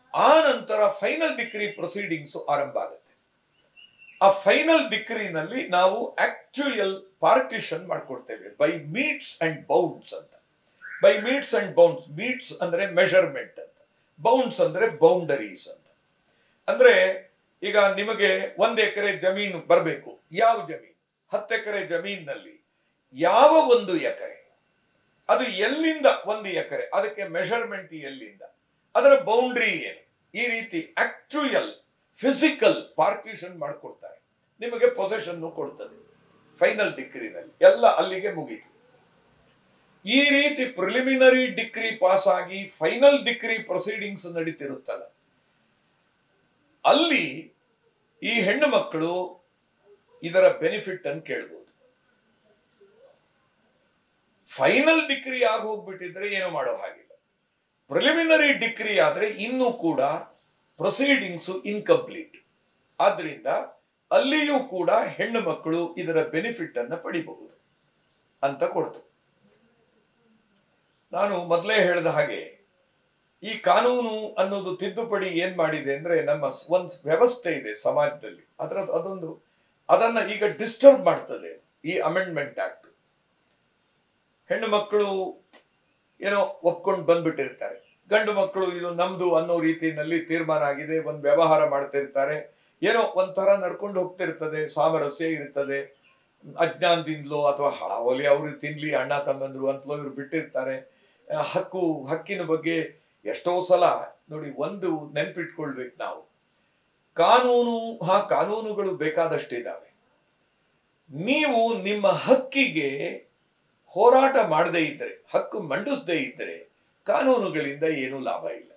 ಆ ನಂತರ ಫೈನಲ್ ಡಿಗ್ರಿ ಪ್ರೊಸೀಡಿಂಗ್ಸ್ ಆರಂಭ ಆಗುತ್ತೆ ಆ ಫೈನಲ್ ಡಿಗ್ರಿನಲ್ಲಿ ನಾವು ಆಕ್ಚುಯಲ್ ಪಾರ್ಟಿಷನ್ ಮಾಡ್ಕೊಡ್ತೇವೆ ಬೈ ಮೀಟ್ಸ್ ಅಂಡ್ ಬೌಂಡ್ಸ್ ಅಂತ by metes and bounds metes ಅಂದ್ರೆ ಮೆಷರ್ಮೆಂಟ್ ಅಂತ ಬೌಂಡ್ಸ್ ಅಂದ್ರೆ ಬೌಂಡರೀಸ್ ಅಂತ ಅಂದ್ರೆ ಈಗ ನಿಮಗೆ ಒಂದ್ ಎಕರೆ ಜಮೀನು ಬರಬೇಕು ಯಾವ ಜಮೀನು ಹತ್ತು ಎಕರೆ ಜಮೀನಿನಲ್ಲಿ ಯಾವ ಒಂದು ಎಕರೆ ಅದು ಎಲ್ಲಿಂದ ಒಂದು ಎಕರೆ ಅದಕ್ಕೆ ಮೆಷರ್ಮೆಂಟ್ ಎಲ್ಲಿಂದ ಅದರ ಬೌಂಡ್ರಿ ಏನು ಈ ರೀತಿ ಆಕ್ಚುಯಲ್ ಫಿಸಿಕಲ್ ಪಾರ್ಟಿಷನ್ ಮಾಡಿಕೊಡ್ತಾರೆ ನಿಮಗೆ ಪೊಸೆಷನ್ ಕೊಡ್ತದೆ ಫೈನಲ್ ಡಿಗ್ರಿನಲ್ಲಿ ಎಲ್ಲ ಅಲ್ಲಿಗೆ ಮುಗೀತು ಈ ರೀತಿ ಪ್ರಿಲಿಮಿನರಿ ಡಿಗ್ರಿ ಪಾಸ್ ಆಗಿ ಫೈನಲ್ ಡಿಗ್ರಿ ಪ್ರೊಸೀಡಿಂಗ್ಸ್ ನಡೀತಿರುತ್ತಲ್ಲ ಅಲ್ಲಿ ಈ ಹೆಣ್ಣು ಮಕ್ಕಳು ಇದರ ಬೆನಿಫಿಟ್ ಅನ್ನು ಕೇಳ್ಬೋದು ಫೈನಲ್ ಡಿಗ್ರಿ ಆಗಿ ಹೋಗ್ಬಿಟ್ಟಿದ್ರೆ ಏನು ಮಾಡೋ ಹಾಗಿಲ್ಲ ಪ್ರಿಲಿಮಿನರಿ ಡಿಗ್ರಿ ಆದ್ರೆ ಇನ್ನೂ ಕೂಡ ಪ್ರೊಸೀಡಿಂಗ್ಸ್ ಇನ್ಕಂಪ್ಲೀಟ್ ಆದ್ರಿಂದ ಅಲ್ಲಿಯೂ ಕೂಡ ಹೆಣ್ಣು ಮಕ್ಕಳು ಇದರ ಬೆನಿಫಿಟ್ ಅನ್ನ ಪಡಿಬಹುದು ಅಂತ ಕೊಡ್ತು ನಾನು ಮೊದಲೇ ಹೇಳಿದ ಹಾಗೆ ಈ ಕಾನೂನು ಅನ್ನೋದು ತಿದ್ದುಪಡಿ ಏನ್ ಮಾಡಿದೆ ಅಂದ್ರೆ ನಮ್ಮ ಒಂದು ವ್ಯವಸ್ಥೆ ಇದೆ ಸಮಾಜದಲ್ಲಿ ಅದರ ಅದೊಂದು ಅದನ್ನ ಈಗ ಡಿಸ್ಟರ್ಬ್ ಮಾಡ್ತದೆ ಈ ಅಮೆಂಡ್ಮೆಂಟ್ ಆಕ್ಟ್ ಹೆಣ್ಣು ಮಕ್ಕಳು ಏನೋ ಒಪ್ಕೊಂಡು ಬಂದ್ಬಿಟ್ಟಿರ್ತಾರೆ ಗಂಡು ಮಕ್ಕಳು ಇದು ನಮ್ದು ಅನ್ನೋ ರೀತಿಯಲ್ಲಿ ತೀರ್ಮಾನ ಆಗಿದೆ ಒಂದು ವ್ಯವಹಾರ ಮಾಡ್ತಿರ್ತಾರೆ ಏನೋ ಒಂಥರ ನಡ್ಕೊಂಡು ಹೋಗ್ತಿರ್ತದೆ ಸಾಮರಸ್ಯ ಇರ್ತದೆ ಅಜ್ಞಾನದಿಂದಲೋ ಅಥವಾ ಹಳವಲಿ ಅವರು ತಿನ್ಲಿ ಅಣ್ಣ ತಮ್ಮಂದ್ರು ಅಂತಲೋ ಇವ್ರು ಬಿಟ್ಟಿರ್ತಾರೆ ಆ, ಹಕ್ಕು ಹಕ್ಕಿನ ಬಗ್ಗೆ ಎಷ್ಟೋ ಸಲ ನೋಡಿ ಒಂದು ನೆನ್ಪಿಟ್ಕೊಳ್ಬೇಕು ನಾವು ಕಾನೂನು ಹಾ ಕಾನೂನುಗಳು ಬೇಕಾದಷ್ಟಿದ್ದಾವೆ ನೀವು ನಿಮ್ಮ ಹಕ್ಕಿಗೆ ಹೋರಾಟ ಮಾಡದೇ ಇದ್ದರೆ ಹಕ್ಕು ಮಂಡಿಸದೇ ಇದ್ದರೆ ಕಾನೂನುಗಳಿಂದ ಏನೂ ಲಾಭ ಇಲ್ಲ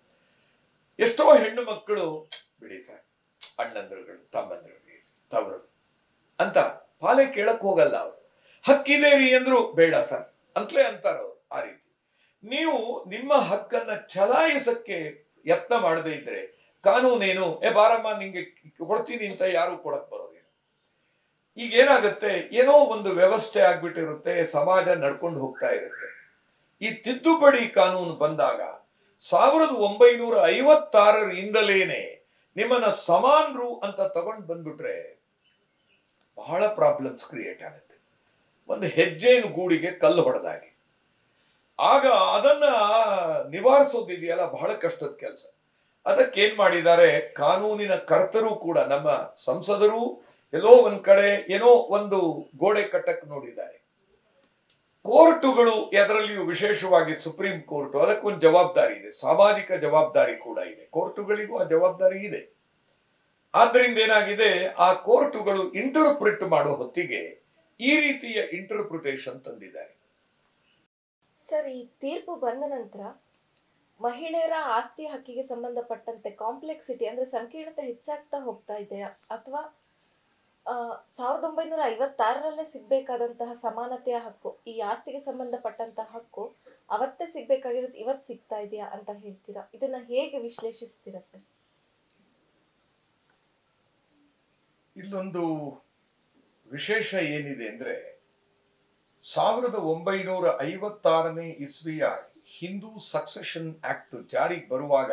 ಎಷ್ಟೋ ಹೆಣ್ಣು ಮಕ್ಕಳು ಬಿಡಿ ಸರ್ ಅಣ್ಣಂದ್ರುಗಳು ತಮ್ಮಂದ್ರುಗಳು ತವರು ಅಂತ ಪಾಲೆ ಕೇಳಕ್ ಹೋಗಲ್ಲ ಅವರು ಹಕ್ಕಿದೆ ರೀ ಅಂದ್ರು ಬೇಡ ಸರ್ ಅಂತಲೇ ಅಂತಾರ ಅವ್ರು ಆ ರೀತಿ ನೀವು ನಿಮ್ಮ ಹಕ್ಕನ್ನ ಚಲಾಯಿಸಕ್ಕೆ ಯತ್ನ ಮಾಡದೇ ಇದ್ರೆ ಕಾನೂನೇನು ಏ ಬಾರಮ್ಮ ನಿಂಗೆ ಕೊಡ್ತೀನಿ ಅಂತ ಯಾರು ಕೊಡಕ್ ಬರೋದಿಲ್ಲ ಈಗ ಏನಾಗುತ್ತೆ ಏನೋ ಒಂದು ವ್ಯವಸ್ಥೆ ಆಗ್ಬಿಟ್ಟಿರುತ್ತೆ ಸಮಾಜ ನಡ್ಕೊಂಡು ಹೋಗ್ತಾ ಇರುತ್ತೆ ಈ ತಿದ್ದುಪಡಿ ಕಾನೂನು ಬಂದಾಗ ಸಾವಿರದ ಒಂಬೈನೂರ ಐವತ್ತಾರರಿಂದಲೇನೆ ನಿಮ್ಮನ್ನ ಸಮಾನರು ಅಂತ ತಗೊಂಡ್ ಬಂದ್ಬಿಟ್ರೆ ಬಹಳ ಪ್ರಾಬ್ಲಮ್ಸ್ ಕ್ರಿಯೇಟ್ ಆಗುತ್ತೆ ಒಂದು ಹೆಜ್ಜೆಯನ್ನು ಗೂಡಿಗೆ ಕಲ್ಲು ಹೊಡೆದಾಗೆ ಆಗ ಅದನ್ನ ನಿವಾರಿಸೋದಿದೆಯಲ್ಲ ಬಹಳ ಕಷ್ಟದ ಕೆಲಸ ಅದಕ್ಕೇನ್ ಮಾಡಿದ್ದಾರೆ ಕಾನೂನಿನ ಕರ್ತರು ಕೂಡ ನಮ್ಮ ಸಂಸದರು ಎಲ್ಲೋ ಒಂದ್ ಕಡೆ ಏನೋ ಒಂದು ಗೋಡೆ ಕಟ್ಟಕ್ ನೋಡಿದ್ದಾರೆ ಕೋರ್ಟುಗಳು ಅದರಲ್ಲಿಯೂ ವಿಶೇಷವಾಗಿ ಸುಪ್ರೀಂ ಕೋರ್ಟ್ ಅದಕ್ಕೊಂದು ಜವಾಬ್ದಾರಿ ಇದೆ ಸಾಮಾಜಿಕ ಜವಾಬ್ದಾರಿ ಕೂಡ ಇದೆ ಕೋರ್ಟುಗಳಿಗೂ ಆ ಜವಾಬ್ದಾರಿ ಇದೆ ಆದ್ರಿಂದ ಏನಾಗಿದೆ ಆ ಕೋರ್ಟುಗಳು ಇಂಟರ್ಪ್ರಿಟ್ ಮಾಡೋ ಹೊತ್ತಿಗೆ ಈ ರೀತಿಯ ಇಂಟರ್ಪ್ರಿಟೇಷನ್ ತಂದಿದ್ದಾರೆ ಸರ್ ಈ ತೀರ್ಪು ಬಂದ ನಂತರ ಮಹಿಳೆಯರ ಆಸ್ತಿ ಹಕ್ಕಿಗೆ ಸಂಬಂಧಪಟ್ಟಂತೆ ಕಾಂಪ್ಲೆಕ್ಸಿಟಿ ಅಂದ್ರೆ ಸಂಕೀರ್ಣತೆ ಹೆಚ್ಚಾಗ್ತಾ ಹೋಗ್ತಾ ಇದೆಯಾ ಅಥವಾ ಆ, ಸಾವಿರದ ಒಂಬೈನೂರ ಐವತ್ತಾರರಲ್ಲೇ ಸಿಗ್ಬೇಕಾದಂತಹ ಸಮಾನತೆಯ ಹಕ್ಕು ಈ ಆಸ್ತಿಗೆ ಸಂಬಂಧಪಟ್ಟಂತಹ ಹಕ್ಕು ಅವತ್ತೇ ಸಿಗ್ಬೇಕಾಗಿರೋದು ಇವತ್ತು ಸಿಗ್ತಾ ಇದೆಯಾ ಅಂತ ಹೇಳ್ತೀರಾ ಇದನ್ನ ಹೇಗೆ ವಿಶ್ಲೇಷಿಸ್ತೀರಾ ಸರ್ ಇಲ್ಲೊಂದು ವಿಶೇಷ ಏನಿದೆ ಅಂದ್ರೆ ಸಾವಿರದ ಒಂಬೈನೂರ ಐವತ್ತಾರನೇ ಇಸ್ವಿಯ ಹಿಂದೂ ಸಕ್ಸೆಷನ್ ಆಕ್ಟ್ ಜಾರಿಗೆ ಬರುವಾಗ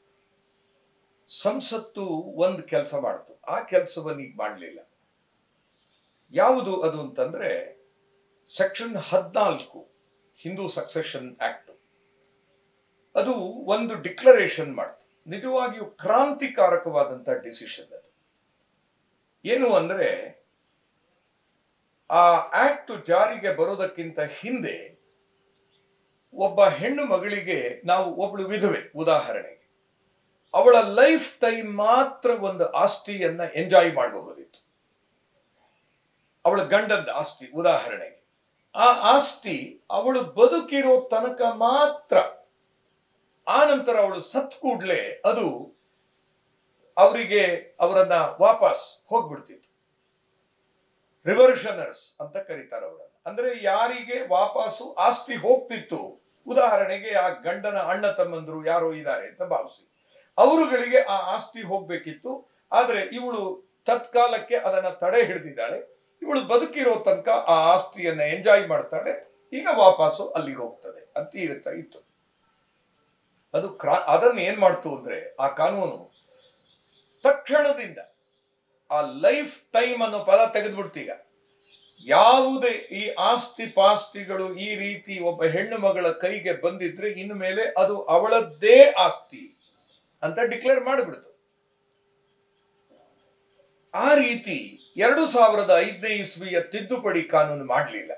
ಸಂಸತ್ತು ಒಂದು ಕೆಲಸ ಮಾಡ್ತು ಆ ಕೆಲಸವನ್ನು ಈಗ ಮಾಡಲಿಲ್ಲ ಯಾವುದು ಅದು ಅಂತಂದ್ರೆ ಸೆಕ್ಷನ್ ಹದಿನಾಲ್ಕು ಹಿಂದೂ ಸಕ್ಸೆಷನ್ ಆಕ್ಟ್ ಅದು ಒಂದು ಡಿಕ್ಲರೇಷನ್ ಮಾಡ್ತು ನಿಜವಾಗಿಯೂ ಕ್ರಾಂತಿಕಾರಕವಾದಂತ ಡಿಸಿಷನ್ ಅದು ಏನು ಅಂದ್ರೆ ಆ ಆಕ್ಟ್ ಜಾರಿಗೆ ಬರೋದಕ್ಕಿಂತ ಹಿಂದೆ ಒಬ್ಬ ಹೆಣ್ಣು ಮಗಳಿಗೆ ನಾವು ಒಬ್ಳು ವಿಧವೆ ಉದಾಹರಣೆಗೆ ಅವಳ ಲೈಫ್ ಟೈಮ್ ಮಾತ್ರ ಒಂದು ಆಸ್ತಿಯನ್ನ ಎಂಜಾಯ್ ಮಾಡಬಹುದಿತ್ತು ಅವಳ ಗಂಡದ ಆಸ್ತಿ ಉದಾಹರಣೆಗೆ ಆ ಆಸ್ತಿ ಅವಳು ಬದುಕಿರೋ ತನಕ ಮಾತ್ರ ಆ ನಂತರ ಅವಳು ಸತ್ ಕೂಡ್ಲೆ ಅದು ಅವರಿಗೆ ಅವರನ್ನ ವಾಪಸ್ ಹೋಗ್ಬಿಡ್ತಿತ್ತು ರಿವರ್ಷನರ್ಸ್ ಅಂತ ಕರೀತಾರೆ ಅವರನ್ನ ಅಂದ್ರೆ ಯಾರಿಗೆ ವಾಪಸ್ಸು ಆಸ್ತಿ ಹೋಗ್ತಿತ್ತು ಉದಾಹರಣೆಗೆ ಆ ಗಂಡನ ಅಣ್ಣ ತಮ್ಮಂದ್ರು ಯಾರೋ ಇದ್ದಾರೆ ಅಂತ ಭಾವಿಸಿ ಅವರುಗಳಿಗೆ ಆ ಆಸ್ತಿ ಹೋಗ್ಬೇಕಿತ್ತು ಆದ್ರೆ ಇವಳು ತತ್ಕಾಲಕ್ಕೆ ಅದನ್ನ ತಡೆ ಹಿಡಿದಿದ್ದಾಳೆ ಇವಳು ಬದುಕಿರೋ ತನಕ ಆ ಆಸ್ತಿಯನ್ನ ಎಂಜಾಯ್ ಮಾಡ್ತಾಳೆ ಈಗ ವಾಪಸ್ಸು ಅಲ್ಲಿಗೆ ಹೋಗ್ತದೆ ಅಂತ ಇರುತ್ತಾ ಇತ್ತು ಅದು ಕ್ರಾ ಅದನ್ನು ಏನ್ ಮಾಡ್ತು ಅಂದ್ರೆ ಆ ಕಾನೂನು ತಕ್ಷಣದಿಂದ ಆ ಲೈಫ್ ಟೈಮ್ ಅನ್ನೋ ಪದ ತೆಗೆದ್ಬಿಡ್ತೀಗ ಯಾವುದೇ ಈ ಆಸ್ತಿ ಪಾಸ್ತಿಗಳು ಈ ರೀತಿ ಒಬ್ಬ ಹೆಣ್ಣು ಮಗಳ ಕೈಗೆ ಬಂದಿದ್ರೆ ಇನ್ನು ಮೇಲೆ ಅದು ಅವಳದ್ದೇ ಆಸ್ತಿ ಅಂತ ಡಿಕ್ಲೇರ್ ಮಾಡಿಬಿಡ್ತು ಆ ರೀತಿ ಎರಡು ಸಾವಿರದ ಐದನೇ ಇಸ್ವಿಯ ತಿದ್ದುಪಡಿ ಕಾನೂನು ಮಾಡಲಿಲ್ಲ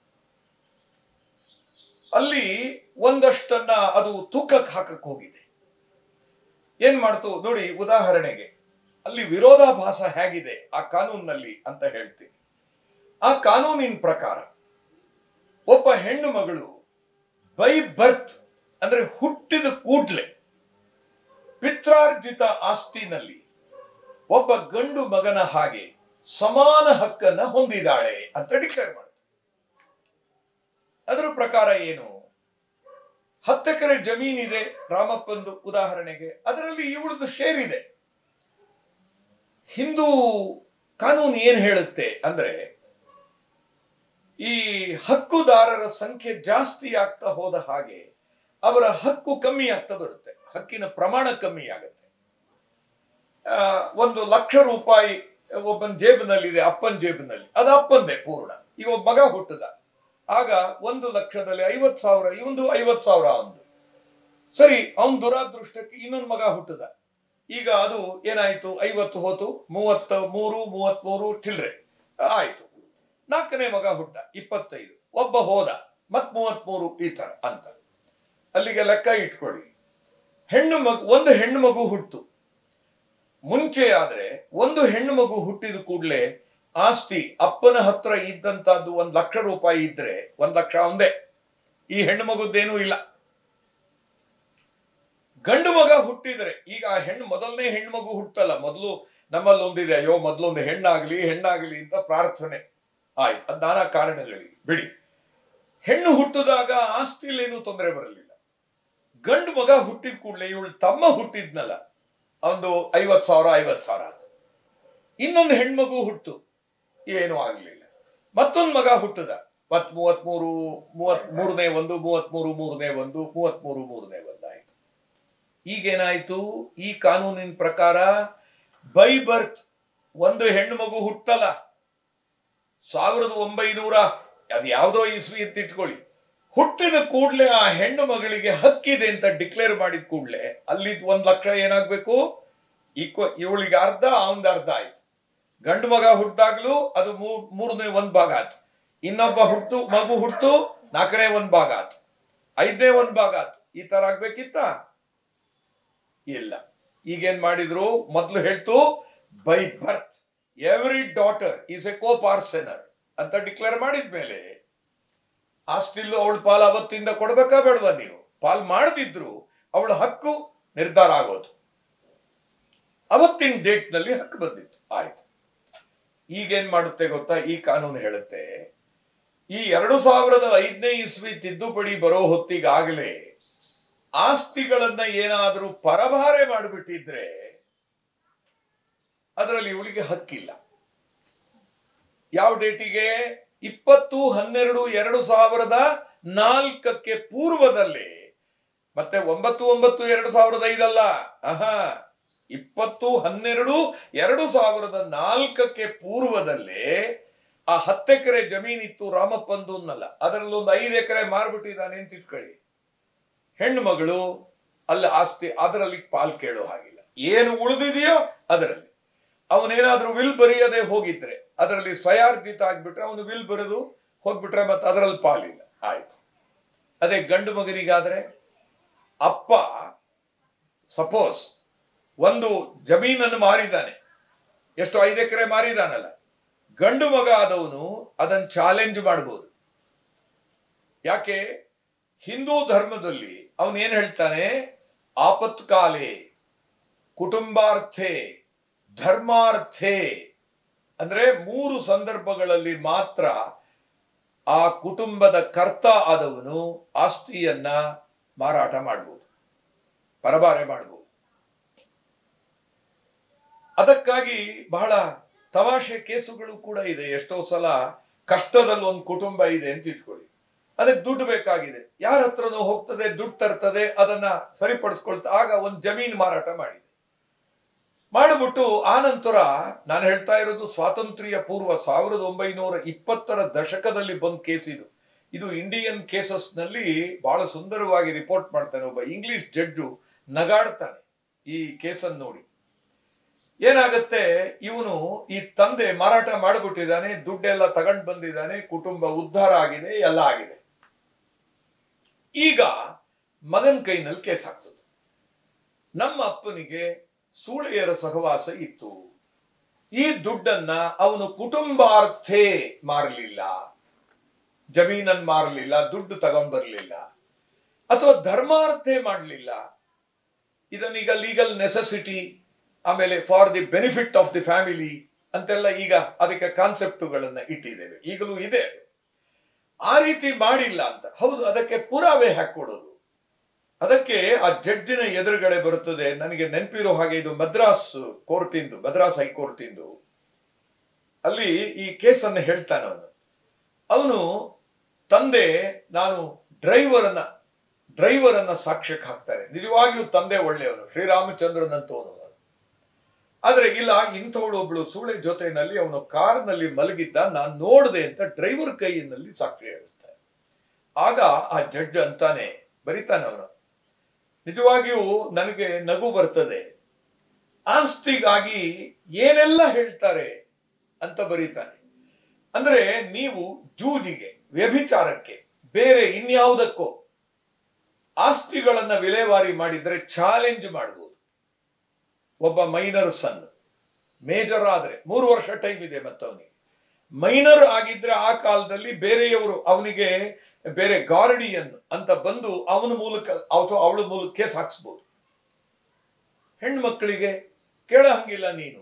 ಅಲ್ಲಿ ಒಂದಷ್ಟನ್ನ ಅದು ತೂಕಕ್ಕೆ ಹಾಕಕ್ ಹೋಗಿದೆ ಏನ್ ಮಾಡ್ತು ನೋಡಿ ಉದಾಹರಣೆಗೆ ಅಲ್ಲಿ ವಿರೋಧಾಭಾಸ ಹೇಗಿದೆ ಆ ಕಾನೂನಿನಲ್ಲಿ ಅಂತ ಹೇಳ್ತೀನಿ ಆ ಕಾನೂನಿನ ಪ್ರಕಾರ ಒಬ್ಬ ಹೆಣ್ಣು ಮಗಳು ಬೈ ಬರ್ತ್ ಅಂದ್ರೆ ಹುಟ್ಟಿದ ಕೂಡ್ಲೆ ಪಿತ್ರಾರ್ಜಿತ ಆಸ್ತಿನಲ್ಲಿ ಒಬ್ಬ ಗಂಡು ಮಗನ ಹಾಗೆ ಸಮಾನ ಹಕ್ಕನ್ನ ಹೊಂದಿದ್ದಾಳೆ ಅಂತ ಡಿಕ್ಲೇರ್ ಮಾಡುತ್ತೆ ಅದರ ಪ್ರಕಾರ ಏನು ಹತ್ತೆಕರೆ ಜಮೀನಿದೆ ರಾಮಪ್ಪಂದು ಉದಾಹರಣೆಗೆ ಅದರಲ್ಲಿ ಇವಳದು ಶೇರ್ ಇದೆ ಹಿಂದೂ ಕಾನೂನು ಏನ್ ಹೇಳುತ್ತೆ ಅಂದ್ರೆ ಈ ಹಕ್ಕುದಾರರ ಸಂಖ್ಯೆ ಜಾಸ್ತಿ ಆಗ್ತಾ ಹೋದ ಹಾಗೆ ಅವರ ಹಕ್ಕು ಕಮ್ಮಿ ಆಗ್ತಾ ಬರುತ್ತೆ ಹಕ್ಕಿನ ಪ್ರಮಾಣ ಕಮ್ಮಿ ಆಗುತ್ತೆ ಆ, ಒಂದು ಲಕ್ಷ ರೂಪಾಯಿ ಒಬ್ಬನ ಜೇಬಿನಲ್ಲಿದೆ ಅಪ್ಪನ ಜೇಬಿನಲ್ಲಿ ಅದು ಅಪ್ಪಂದೇ ಪೂರ್ಣ ಈಗ ಒಬ್ಬ ಮಗ ಹುಟ್ಟದ ಆಗ ಒಂದು ಲಕ್ಷದಲ್ಲಿ ಐವತ್ ಸಾವಿರ ಇವಂದು ಐವತ್ ಸಾವಿರ ಅವನು ಸರಿ ಅವನ್ ದುರಾದೃಷ್ಟಕ್ಕೆ ಇನ್ನೊಂದು ಮಗ ಹುಟ್ಟದ ಈಗ ಅದು ಏನಾಯ್ತು ಐವತ್ತು ಹೋತು ಮೂವತ್ತ ಮೂರು ಮೂವತ್ತ್ ಮೂರು ಚಿಲ್ರೆ ಆಯ್ತು ನಾಲ್ಕನೇ ಮಗ ಹುಟ್ಟ ಇಪ್ಪತ್ತೈದು ಒಬ್ಬ ಹೋದ ಮತ್ ಮೂವತ್ಮೂರು ಈ ತರ ಅಂತ ಅಲ್ಲಿಗೆ ಲೆಕ್ಕ ಇಟ್ಕೊಳ್ಳಿ ಹೆಣ್ಣು ಮಗು ಒಂದು ಹೆಣ್ಣು ಮಗು ಹುಟ್ಟು ಮುಂಚೆ ಆದ್ರೆ ಒಂದು ಹೆಣ್ಣು ಮಗು ಹುಟ್ಟಿದ ಕೂಡಲೇ ಆಸ್ತಿ ಅಪ್ಪನ ಹತ್ರ ಇದ್ದಂತದ್ದು ಒಂದ್ ಲಕ್ಷ ರೂಪಾಯಿ ಇದ್ರೆ ಒಂದ್ ಲಕ್ಷ ಒಂದೇ ಈ ಹೆಣ್ಣು ಮಗುದ್ದೇನೂ ಇಲ್ಲ ಗಂಡು ಮಗ ಹುಟ್ಟಿದ್ರೆ ಈಗ ಆ ಹೆಣ್ಣು ಮೊದಲನೇ ಹೆಣ್ಣು ಮಗು ಹುಟ್ಟಲ್ಲ ಮೊದಲು ನಮ್ಮಲ್ಲಿ ಒಂದಿದೆ ಅಯ್ಯೋ ಮೊದಲೊಂದು ಹೆಣ್ಣಾಗ್ಲಿ ಹೆಣ್ಣಾಗ್ಲಿ ಅಂತ ಪ್ರಾರ್ಥನೆ ಆಯ್ತು ಅದ್ ನಾನಾ ಕಾರಣಗಳಿಗೆ ಬಿಡಿ ಹೆಣ್ಣು ಹುಟ್ಟಿದಾಗ ಆಸ್ತಿಲೇನು ತೊಂದರೆ ಬರಲಿಲ್ಲ ಗಂಡು ಮಗ ಹುಟ್ಟಿದ ಕೂಡಲೇ ಇವಳು ತಮ್ಮ ಹುಟ್ಟಿದ್ನಲ್ಲ ಒಂದು ಐವತ್ ಸಾವಿರ ಐವತ್ ಸಾವಿರ ಆಯ್ತು ಇನ್ನೊಂದು ಹೆಣ್ಮಗು ಹುಟ್ಟು ಏನೂ ಆಗ್ಲಿಲ್ಲ ಮತ್ತೊಂದು ಮಗ ಹುಟ್ಟದ ಮತ್ ಮೂವತ್ಮೂರು ಮೂವತ್ ಮೂರನೇ ಒಂದು ಮೂವತ್ಮೂರು ಮೂರನೇ ಒಂದು ಮೂವತ್ಮೂರು ಮೂರನೇ ಒಂದು ಆಯ್ತು ಈಗೇನಾಯ್ತು ಈ ಕಾನೂನಿನ ಪ್ರಕಾರ ಬೈ ಬರ್ತ್ ಒಂದು ಹೆಣ್ಣು ಮಗು ಹುಟ್ಟಲ್ಲ ಸಾವಿರದ ಒಂಬೈನೂರ ಅದು ಯಾವುದೋ ಇಸ್ವಿ ಅಂತ ಇಟ್ಕೊಳ್ಳಿ ಹುಟ್ಟಿದ ಕೂಡ್ಲೆ ಆ ಹೆಣ್ಣು ಮಗಳಿಗೆ ಹಕ್ಕಿದೆ ಅಂತ ಡಿಕ್ಲೇರ್ ಮಾಡಿದ ಕೂಡ್ಲೆ ಅಲ್ಲಿದ್ ಒಂದ್ ಲಕ್ಷ ಏನಾಗ್ಬೇಕು ಈಕ್ವ ಇವಳಿಗೆ ಅರ್ಧ ಅವನ್ದು ಅರ್ಧ ಆಯ್ತು ಗಂಡು ಮಗ ಹುಟ್ಟಾಗ್ಲೂ ಅದು ಮೂರ್ ಮೂರನೇ ಒಂದ್ ಭಾಗ ಆಯ್ತು ಇನ್ನೊಬ್ಬ ಹುಟ್ಟು ಮಗು ಹುಟ್ಟು ನಾಲ್ಕನೇ ಒಂದ್ ಭಾಗ ಆಯ್ತು ಐದನೇ ಒಂದ್ ಭಾಗ ಆಯ್ತು ಈ ತರ ಆಗ್ಬೇಕಿತ್ತ ಇಲ್ಲ ಈಗೇನ್ ಮಾಡಿದ್ರು ಮೊದ್ಲು ಹೇಳ್ತು by birth every daughter is a coparcener ಅಂತ ಡಿಕ್ಲೇರ್ ಮಾಡಿದ್ಮೇಲೆ ಆಸ್ತಿಲ್ಲು ಅವಳ ಪಾಲ್ ಅವತ್ತಿಂದ ಕೊಡ್ಬೇಕಾ ಬೇಡವಾ ನೀವು ಪಾಲ್ ಮಾಡದಿದ್ರು ಅವಳ ಹಕ್ಕು ನಿರ್ಧಾರ ಆಗೋದು ಅವತ್ತಿನ ಡೇಟ್ ನಲ್ಲಿ ಹಕ್ಕು ಬಂದಿತ್ತು ಆಯ್ತು ಈಗೇನ್ ಮಾಡುತ್ತೆ ಗೊತ್ತಾ ಈ ಕಾನೂನು ಹೇಳುತ್ತೆ ಈ ಎರಡು ಸಾವಿರದ ಐದನೇ ಇಸ್ವಿ ತಿದ್ದುಪಡಿ ಬರೋ ಹೊತ್ತಿಗಾಗಲೇ ಆಸ್ತಿಗಳನ್ನ ಏನಾದರೂ ಪರಭಾರೆ ಮಾಡಿಬಿಟ್ಟಿದ್ರೆ ಅದರಲ್ಲಿ ಇವಳಿಗೆ ಹಕ್ಕಿಲ್ಲ ಯಾವ ಡೇಟಿಗೆ ಇಪ್ಪತ್ತು ಹನ್ನೆರಡು ಎರಡು ಸಾವಿರದ ನಾಲ್ಕಕ್ಕೆ ಪೂರ್ವದಲ್ಲಿ ಮತ್ತೆ ಒಂಬತ್ತು ಒಂಬತ್ತು ಎರಡು ಸಾವಿರದ ಐದಲ್ಲ ಆಹಾ ಇಪ್ಪತ್ತು ಹನ್ನೆರಡು ಎರಡು ಸಾವಿರದ ನಾಲ್ಕಕ್ಕೆ ಪೂರ್ವದಲ್ಲೇ ಆ ಹತ್ತೆಕರೆ ಜಮೀನಿತ್ತು ರಾಮಪ್ಪಂದು ಅನ್ನಲ್ಲ ಅದರಲ್ಲಿ ಒಂದು ಐದು ಎಕರೆ ಮಾರ್ಬಿಟ್ಟಿದ್ದಾನೆ ಅಂತ ಇಟ್ಕೊಳ್ಳಿ ಹೆಣ್ಣು ಮಗಳು ಅಲ್ಲಿ ಆಸ್ತಿ ಅದರಲ್ಲಿ ಪಾಲ್ ಕೇಳೋ ಹಾಗಿಲ್ಲ ಏನು ಉಳಿದಿದೆಯೋ ಅದರಲ್ಲಿ ಅವನೇನಾದ್ರೂ ವಿಲ್ ಬರೆಯದೆ ಹೋಗಿದ್ರೆ ಅದರಲ್ಲಿ ಸ್ವಯಾರ್ಜಿತ ಆಗ್ಬಿಟ್ರೆ ಅವನು ವಿಲ್ ಬರೆದು ಹೋಗ್ಬಿಟ್ರೆ ಮತ್ತೆ ಅದರಲ್ಲಿ ಪಾಲಿಲ್ಲ ಆಯ್ತು ಅದೇ ಗಂಡು ಮಗನಿಗಾದ್ರೆ ಅಪ್ಪ ಸಪೋಸ್ ಒಂದು ಜಮೀನನ್ನು ಮಾರಿದಾನೆ ಎಷ್ಟು ಐದು ಎಕರೆ ಮಾರಿದಾನಲ್ಲ ಗಂಡು ಮಗ ಆದವನು ಅದನ್ನು ಚಾಲೆಂಜ್ ಮಾಡ್ಬೋದು ಯಾಕೆ ಹಿಂದೂ ಧರ್ಮದಲ್ಲಿ ಅವನು ಏನ್ ಹೇಳ್ತಾನೆ ಆಪತ್ಕಾಲೆ ಕುಟುಂಬಾರ್ಥೆ ಧರ್ಮಾರ್ಥೆ ಅಂದ್ರೆ ಮೂರು ಸಂದರ್ಭಗಳಲ್ಲಿ ಮಾತ್ರ ಆ ಕುಟುಂಬದ ಕರ್ತ ಆದವನು ಆಸ್ತಿಯನ್ನ ಮಾರಾಟ ಮಾಡಬಹುದು ಪರಬಾರೆ ಮಾಡಬಹುದು ಅದಕ್ಕಾಗಿ ಬಹಳ ತಮಾಷೆ ಕೇಸುಗಳು ಕೂಡ ಇದೆ ಎಷ್ಟೋ ಸಲ ಕಷ್ಟದಲ್ಲಿ ಒಂದು ಕುಟುಂಬ ಇದೆ ಅಂತ ಇಟ್ಕೊಳ್ಳಿ ಅದಕ್ಕೆ ದುಡ್ಡು ಬೇಕಾಗಿದೆ ಯಾರ ಹತ್ರನೋ ಹೋಗ್ತದೆ ದುಡ್ಡು ತರ್ತದೆ ಅದನ್ನ ಸರಿಪಡಿಸ್ಕೊಳ್ತಾ ಆಗ ಒಂದು ಜಮೀನು ಮಾರಾಟ ಮಾಡಿದೆ ಮಾಡಿಬಿಟ್ಟು ಆ ನಂತರ ನಾನು ಹೇಳ್ತಾ ಇರೋದು ಸ್ವಾತಂತ್ರ್ಯ ಪೂರ್ವ ಸಾವಿರದ ಒಂಬೈನೂರ ಇಪ್ಪತ್ತರ ದಶಕದಲ್ಲಿ ಬಂದ ಕೇಸ್ ಇದು ಇದು ಇಂಡಿಯನ್ ಕೇಸಸ್ ನಲ್ಲಿ ಬಹಳ ಸುಂದರವಾಗಿ ರಿಪೋರ್ಟ್ ಮಾಡ್ತಾನೆ ಒಬ್ಬ ಇಂಗ್ಲಿಷ್ ಜಡ್ಜು ನಗಾಡ್ತಾನೆ ಈ ಕೇಸನ್ನು ನೋಡಿ ಏನಾಗತ್ತೆ ಇವನು ಈ ತಂದೆ ಮಾರಾಟ ಮಾಡಿಬಿಟ್ಟಿದ್ದಾನೆ ದುಡ್ಡೆಲ್ಲ ತಗೊಂಡು ಬಂದಿದ್ದಾನೆ ಕುಟುಂಬ ಉದ್ಧಾರ ಆಗಿದೆ ಎಲ್ಲ ಆಗಿದೆ ಈಗ ಮಗನ ಕೈನಲ್ಲಿ ಕೇಸ್ ಹಾಕ್ತದೆ ನಮ್ಮ ಅಪ್ಪನಿಗೆ ಸೂಳೆಯರ ಸಹವಾಸ ಇತ್ತು ಈ ದುಡ್ಡನ್ನ ಅವನು ಕುಟುಂಬಾರ್ಥೇ ಮಾರಲಿಲ್ಲ ಜಮೀನನ್ ಮಾರಲಿಲ್ಲ ದುಡ್ಡು ತಗೊಂಡ್ಬರ್ಲಿಲ್ಲ ಅಥವಾ ಧರ್ಮಾರ್ಥೇ ಮಾಡಲಿಲ್ಲ ಇದನ್ನೀಗ ಲೀಗಲ್ ನೆಸೆಸಿಟಿ ಆಮೇಲೆ for the benefit of the family ಅಂತೆಲ್ಲ ಈಗ ಅದಕ್ಕೆ ಕಾನ್ಸೆಪ್ಟುಗಳನ್ನ ಇಟ್ಟಿದ್ದೇವೆ ಈಗಲೂ ಇದೆ ಅದು. ಆ ರೀತಿ ಮಾಡಿಲ್ಲ ಅಂತ ಹೌದು ಅದಕ್ಕೆ ಪುರಾವೆ ಹಾಕೊಡೋದು ಅದಕ್ಕೆ ಆ ಜಡ್ಜಿನ ಎದುರುಗಡೆ ಬರುತ್ತದೆ ನನಗೆ ನೆನಪಿರೋ ಹಾಗೆ ಇದು ಮದ್ರಾಸ್ ಕೋರ್ಟಿಂದು ಮದ್ರಾಸ್ ಹೈಕೋರ್ಟಿಂದು ಅಲ್ಲಿ ಈ ಕೇಸನ್ನು ಹೇಳ್ತಾನೆ ಅವನು ಅವನು ತಂದೆ ನಾನು ಡ್ರೈವರ್ ಅನ್ನ ಡ್ರೈವರ್ ಅನ್ನ ಸಾಕ್ಷ್ಯಕ್ಕೆ ಹಾಕ್ತಾರೆ ನಿಜವಾಗಿಯೂ ತಂದೆ ಒಳ್ಳೆಯವನು ಶ್ರೀರಾಮಚಂದ್ರನಂತವನು ಅವನು. ಆದ್ರೆ ಇಲ್ಲ ಇಂಥವಳು ಒಬ್ಳು ಸೂಳೆ ಜೊತೆನಲ್ಲಿ ಅವನು ಕಾರ್ನಲ್ಲಿ ಮಲಗಿದ್ದ ನಾನು ನೋಡ್ದೆ ಅಂತ ಡ್ರೈವರ್ ಕೈಯಿನಲ್ಲಿ ಸಾಕ್ಷಿ ಹೇಳ್ತಾರೆ ಆಗ ಆ ಜಡ್ಜ್ ಅಂತಾನೆ ಬರಿತಾನೆ ಅವನು ನಿಜವಾಗಿಯೂ ನನಗೆ ನಗು ಬರ್ತದೆ ಆಸ್ತಿಗಾಗಿ ಏನೆಲ್ಲ ಹೇಳ್ತಾರೆ ಅಂತ ಬರೀತಾನೆ ಅಂದ್ರೆ ನೀವು ಜೂಜಿಗೆ ವ್ಯಭಿಚಾರಕ್ಕೆ ಬೇರೆ ಇನ್ಯಾವುದಕ್ಕೋ ಆಸ್ತಿಗಳನ್ನ ವಿಲೇವಾರಿ ಮಾಡಿದ್ರೆ ಚಾಲೆಂಜ್ ಮಾಡಬಹುದು ಒಬ್ಬ ಮೈನರ್ ಸನ್ ಮೇಜರ್ ಆದ್ರೆ ಮೂರು ವರ್ಷ ಟೈಮ್ ಇದೆ ಮತ್ತವನಿಗೆ ಮೈನರ್ ಆಗಿದ್ರೆ ಆ ಕಾಲದಲ್ಲಿ ಬೇರೆಯವರು ಅವನಿಗೆ ಬೇರೆ ಗಾರ್ಡಿಯನ್ ಅಂತ ಬಂದು ಅವನ ಮೂಲಕ ಅಥವಾ ಅವಳ ಮೂಲಕ ಕೇಸ್ ಹಾಕ್ಸ್ಬೋದು ಹೆಣ್ಮಕ್ಳಿಗೆ ಕೇಳ ಹಂಗಿಲ್ಲ ನೀನು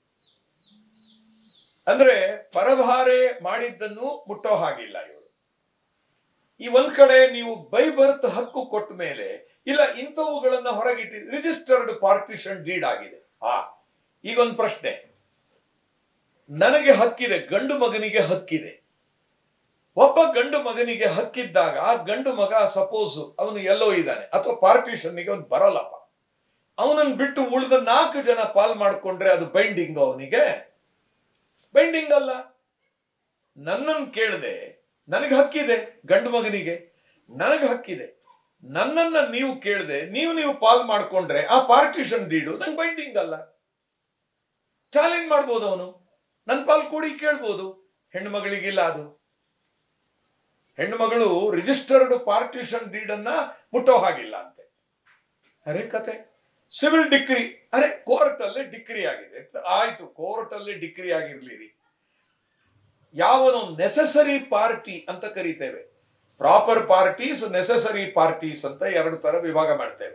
ಅಂದ್ರೆ ಪರಭಾರೆ ಮಾಡಿದ್ದನ್ನು ಮುಟ್ಟೋ ಹಾಗಿಲ್ಲ ಇವರು ಈ ಒಂದ್ ಕಡೆ ನೀವು ಬೈ ಬರ್ತ್ ಹಕ್ಕು ಕೊಟ್ಟ ಮೇಲೆ ಇಲ್ಲ ಇಂಥವುಗಳನ್ನ ಹೊರಗಿಟ್ಟಿ ರಿಜಿಸ್ಟರ್ಡ್ ಪಾರ್ಟಿಷನ್ ಡೀಡ್ ಆಗಿದೆ ಆ ಈಗೊಂದು ಪ್ರಶ್ನೆ ನನಗೆ ಹಕ್ಕಿದೆ ಗಂಡು ಮಗನಿಗೆ ಹಕ್ಕಿದೆ ಒಬ್ಬ ಗಂಡು ಮಗನಿಗೆ ಹಕ್ಕಿದ್ದಾಗ ಆ ಗಂಡು ಮಗ ಸಪೋಸ್ ಅವನು ಎಲ್ಲೋ ಇದ್ದಾನೆ ಅಥವಾ ಪಾರ್ಟಿಷನ್ನಿಗೆ ಅವನು ಬರಲ್ಲಪ್ಪ ಅವನನ್ನು ಬಿಟ್ಟು ಉಳಿದ ನಾಲ್ಕು ಜನ ಪಾಲ್ ಮಾಡ್ಕೊಂಡ್ರೆ ಅದು ಬೈಂಡಿಂಗ್ ಅವನಿಗೆ ಬೈಂಡಿಂಗ್ ಅಲ್ಲ ನನ್ನನ್ನು ಕೇಳದೆ ನನಗೆ ಹಕ್ಕಿದೆ ಗಂಡು ಮಗನಿಗೆ ನನಗೆ ಹಕ್ಕಿದೆ ನನ್ನನ್ನ ನೀವು ಕೇಳದೆ ನೀವು ನೀವು ಪಾಲ್ ಮಾಡ್ಕೊಂಡ್ರೆ ಆ ಪಾರ್ಟಿಷನ್ ಡೀಡು ನಂಗೆ ಬೈಂಡಿಂಗ್ ಅಲ್ಲ ಚಾಲೆಂಜ್ ಮಾಡ್ಬೋದು ಅವನು ನನ್ನ ಪಾಲ್ ಕೂಡಿ ಕೇಳ್ಬೋದು ಹೆಣ್ಣು ಮಗಳಿಗಿಲ್ಲ ಅದು ಹೆಣ್ಣು ಮಗಳು ರಿಜಿಸ್ಟರ್ಡ್ ಪಾರ್ಟಿಷನ್ ಡೀಡ್ ಅನ್ನ ಮುಟ್ಟೋ ಹಾಗಿಲ್ಲ ಅಂತೆ ಅರೆ ಕತೆ ಸಿವಿಲ್ ಡಿಗ್ರಿ ಅರೆ ಕೋರ್ಟ್ ಅಲ್ಲಿ ಡಿಗ್ರಿ ಆಗಿದೆ ಆಯ್ತು ಕೋರ್ಟ್ ಅಲ್ಲಿ ಡಿಗ್ರಿ ಆಗಿರ್ಲಿರಿ ಯಾವನು ನೆಸಸರಿ ಪಾರ್ಟಿ ಅಂತ ಕರಿತೇವೆ ಪ್ರಾಪರ್ ಪಾರ್ಟೀಸ್ ನೆಸಸರಿ ಪಾರ್ಟೀಸ್ ಅಂತ ಎರಡು ತರ ವಿಭಾಗ ಮಾಡ್ತೇವೆ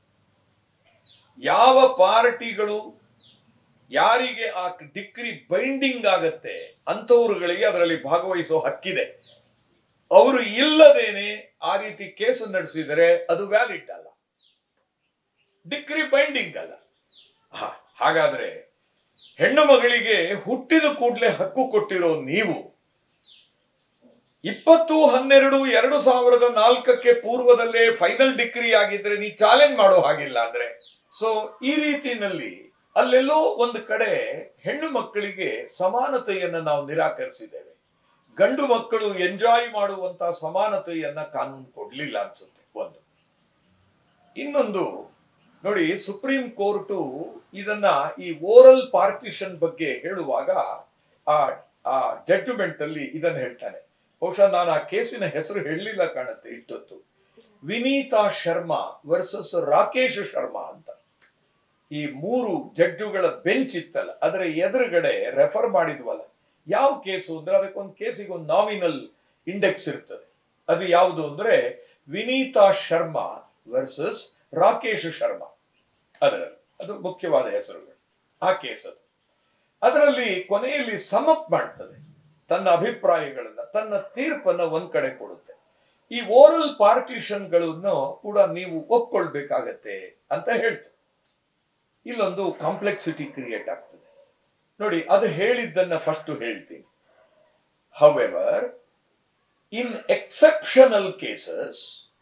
ಯಾವ ಪಾರ್ಟಿಗಳು ಯಾರಿಗೆ ಆ ಡಿಗ್ರಿ ಬೈಂಡಿಂಗ್ ಆಗತ್ತೆ ಅಂಥವ್ರುಗಳಿಗೆ ಅದರಲ್ಲಿ ಭಾಗವಹಿಸೋ ಹಕ್ಕಿದೆ ಅವರು ಇಲ್ಲದೇನೆ ಆ ರೀತಿ ಕೇಸು ನಡೆಸಿದರೆ ಅದು ವ್ಯಾಲಿಡ್ ಅಲ್ಲ ಡಿಗ್ರಿ ಬೈಂಡಿಂಗ್ ಅಲ್ಲ ಹ, ಹಾಗಾದ್ರೆ ಹೆಣ್ಣು ಮಗಳಿಗೆ ಹುಟ್ಟಿದ ಕೂಡಲೇ ಹಕ್ಕು ಕೊಟ್ಟಿರೋ ನೀವು ಇಪ್ಪತ್ತು ಹನ್ನೆರಡು ಎರಡು ಸಾವಿರದ ನಾಲ್ಕಕ್ಕೆ ಪೂರ್ವದಲ್ಲೇ ಫೈನಲ್ ಡಿಗ್ರಿ ಆಗಿದ್ರೆ ನೀ ಚಾಲೆಂಜ್ ಮಾಡೋ ಹಾಗಿಲ್ಲ ಅಂದ್ರೆ ಸೊ ಈ ರೀತಿನಲ್ಲಿ ಅಲ್ಲೆಲ್ಲೋ ಒಂದು ಕಡೆ ಹೆಣ್ಣು ಮಕ್ಕಳಿಗೆ ಸಮಾನತೆಯನ್ನ ನಾವು ನಿರಾಕರಿಸಿದ್ದೇವೆ ಗಂಡು ಮಕ್ಕಳು ಎಂಜಾಯ್ ಮಾಡುವಂತ ಸಮಾನತೆಯನ್ನ ಕಾನೂನು ಕೊಡ್ಲಿಲ್ಲ ಅನ್ಸುತ್ತೆ ಒಂದು ಇನ್ನೊಂದು ನೋಡಿ ಸುಪ್ರೀಂ ಕೋರ್ಟು ಇದನ್ನ ಈ ಓರಲ್ ಪಾರ್ಟಿಷನ್ ಬಗ್ಗೆ ಹೇಳುವಾಗ ಆ ಆ ಜಡ್ಜ್ಮೆಂಟ್ ಅಲ್ಲಿ ಇದನ್ನ ಹೇಳ್ತಾನೆ ಬಹುಶಃ ನಾನು ಆ ಕೇಸಿನ ಹೆಸರು ಹೇಳಲಿಲ್ಲ ಕಾಣುತ್ತೆ ಇಷ್ಟೊತ್ತು ವಿನೀತಾ ಶರ್ಮಾ ವರ್ಸಸ್ ರಾಕೇಶ್ ಶರ್ಮಾ ಅಂತ ಈ ಮೂರು ಜಡ್ಜುಗಳ ಬೆಂಚ್ ಇತ್ತಲ್ಲ ಅದರ ಎದುರುಗಡೆ ರೆಫರ್ ಮಾಡಿದ್ವಲ್ಲ ಯಾವ ಕೇಸು ಅಂದ್ರೆ ಅದಕ್ಕೊಂದು ಕೇಸಿಗೆ ಒಂದು ನಾಮಿನಲ್ ಇಂಡೆಕ್ಸ್ ಇರ್ತದೆ ಅದು ಯಾವುದು ಅಂದ್ರೆ ವಿನೀತಾ ಶರ್ಮಾ ವರ್ಸಸ್ ರಾಕೇಶ್ ಶರ್ಮಾ ಅದರಲ್ಲಿ ಅದು ಮುಖ್ಯವಾದ ಹೆಸರುಗಳು ಆ ಕೇಸ್ ಅದು ಅದರಲ್ಲಿ ಕೊನೆಯಲ್ಲಿ ಸಮಪ್ ಮಾಡ್ತದೆ ತನ್ನ ಅಭಿಪ್ರಾಯಗಳನ್ನ ತನ್ನ ತೀರ್ಪನ್ನ ಒಂದ್ ಕಡೆ ಕೊಡುತ್ತೆ ಈ ಓರಲ್ ಪಾರ್ಟಿಷನ್ಗಳನ್ನು ಕೂಡ ನೀವು ಒಪ್ಕೊಳ್ಬೇಕಾಗತ್ತೆ ಅಂತ ಹೇಳ್ತು ಇಲ್ಲೊಂದು ಕಾಂಪ್ಲೆಕ್ಸಿಟಿ ಕ್ರಿಯೇಟ್ ಆಗ್ತದೆ ನೋಡಿ ಅದು ಹೇಳಿದ್ದನ್ನ ಫಸ್ಟ್ ಹೇಳ್ತೀನಿ however in exceptional cases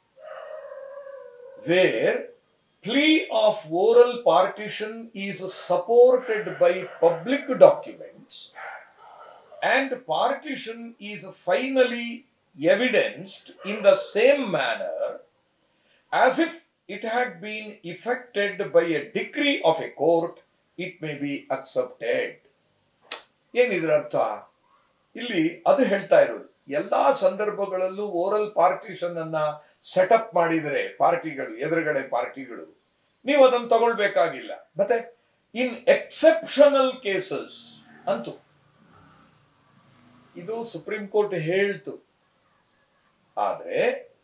where plea of oral partition is supported by public documents and partition is finally evidenced in the same manner as if it had been effected by a decree of a court, it may be accepted. ಏನಿದ್ರ ಅರ್ಥ ಇಲ್ಲಿ ಅದು ಹೇಳ್ತಾ ಇರೋದು ಎಲ್ಲಾ ಸಂದರ್ಭಗಳಲ್ಲೂ oral partition ಅನ್ನ set up ಮಾಡಿದರೆ ಪಾರ್ಟಿಗಳು ಎದುರುಗಡೆ ಪಾರ್ಟಿಗಳು ನೀವು ಅದನ್ನು ತಗೊಳ್ಬೇಕಾಗಿಲ್ಲ ಮತ್ತೆ ಇನ್ ಎಕ್ಸೆಪ್ಷನಲ್ ಕೇಸಸ್ ಅಂತೂ ಇದು ಸುಪ್ರೀಂ ಕೋರ್ಟ್ ಹೇಳ್ತು ಆದ್ರೆ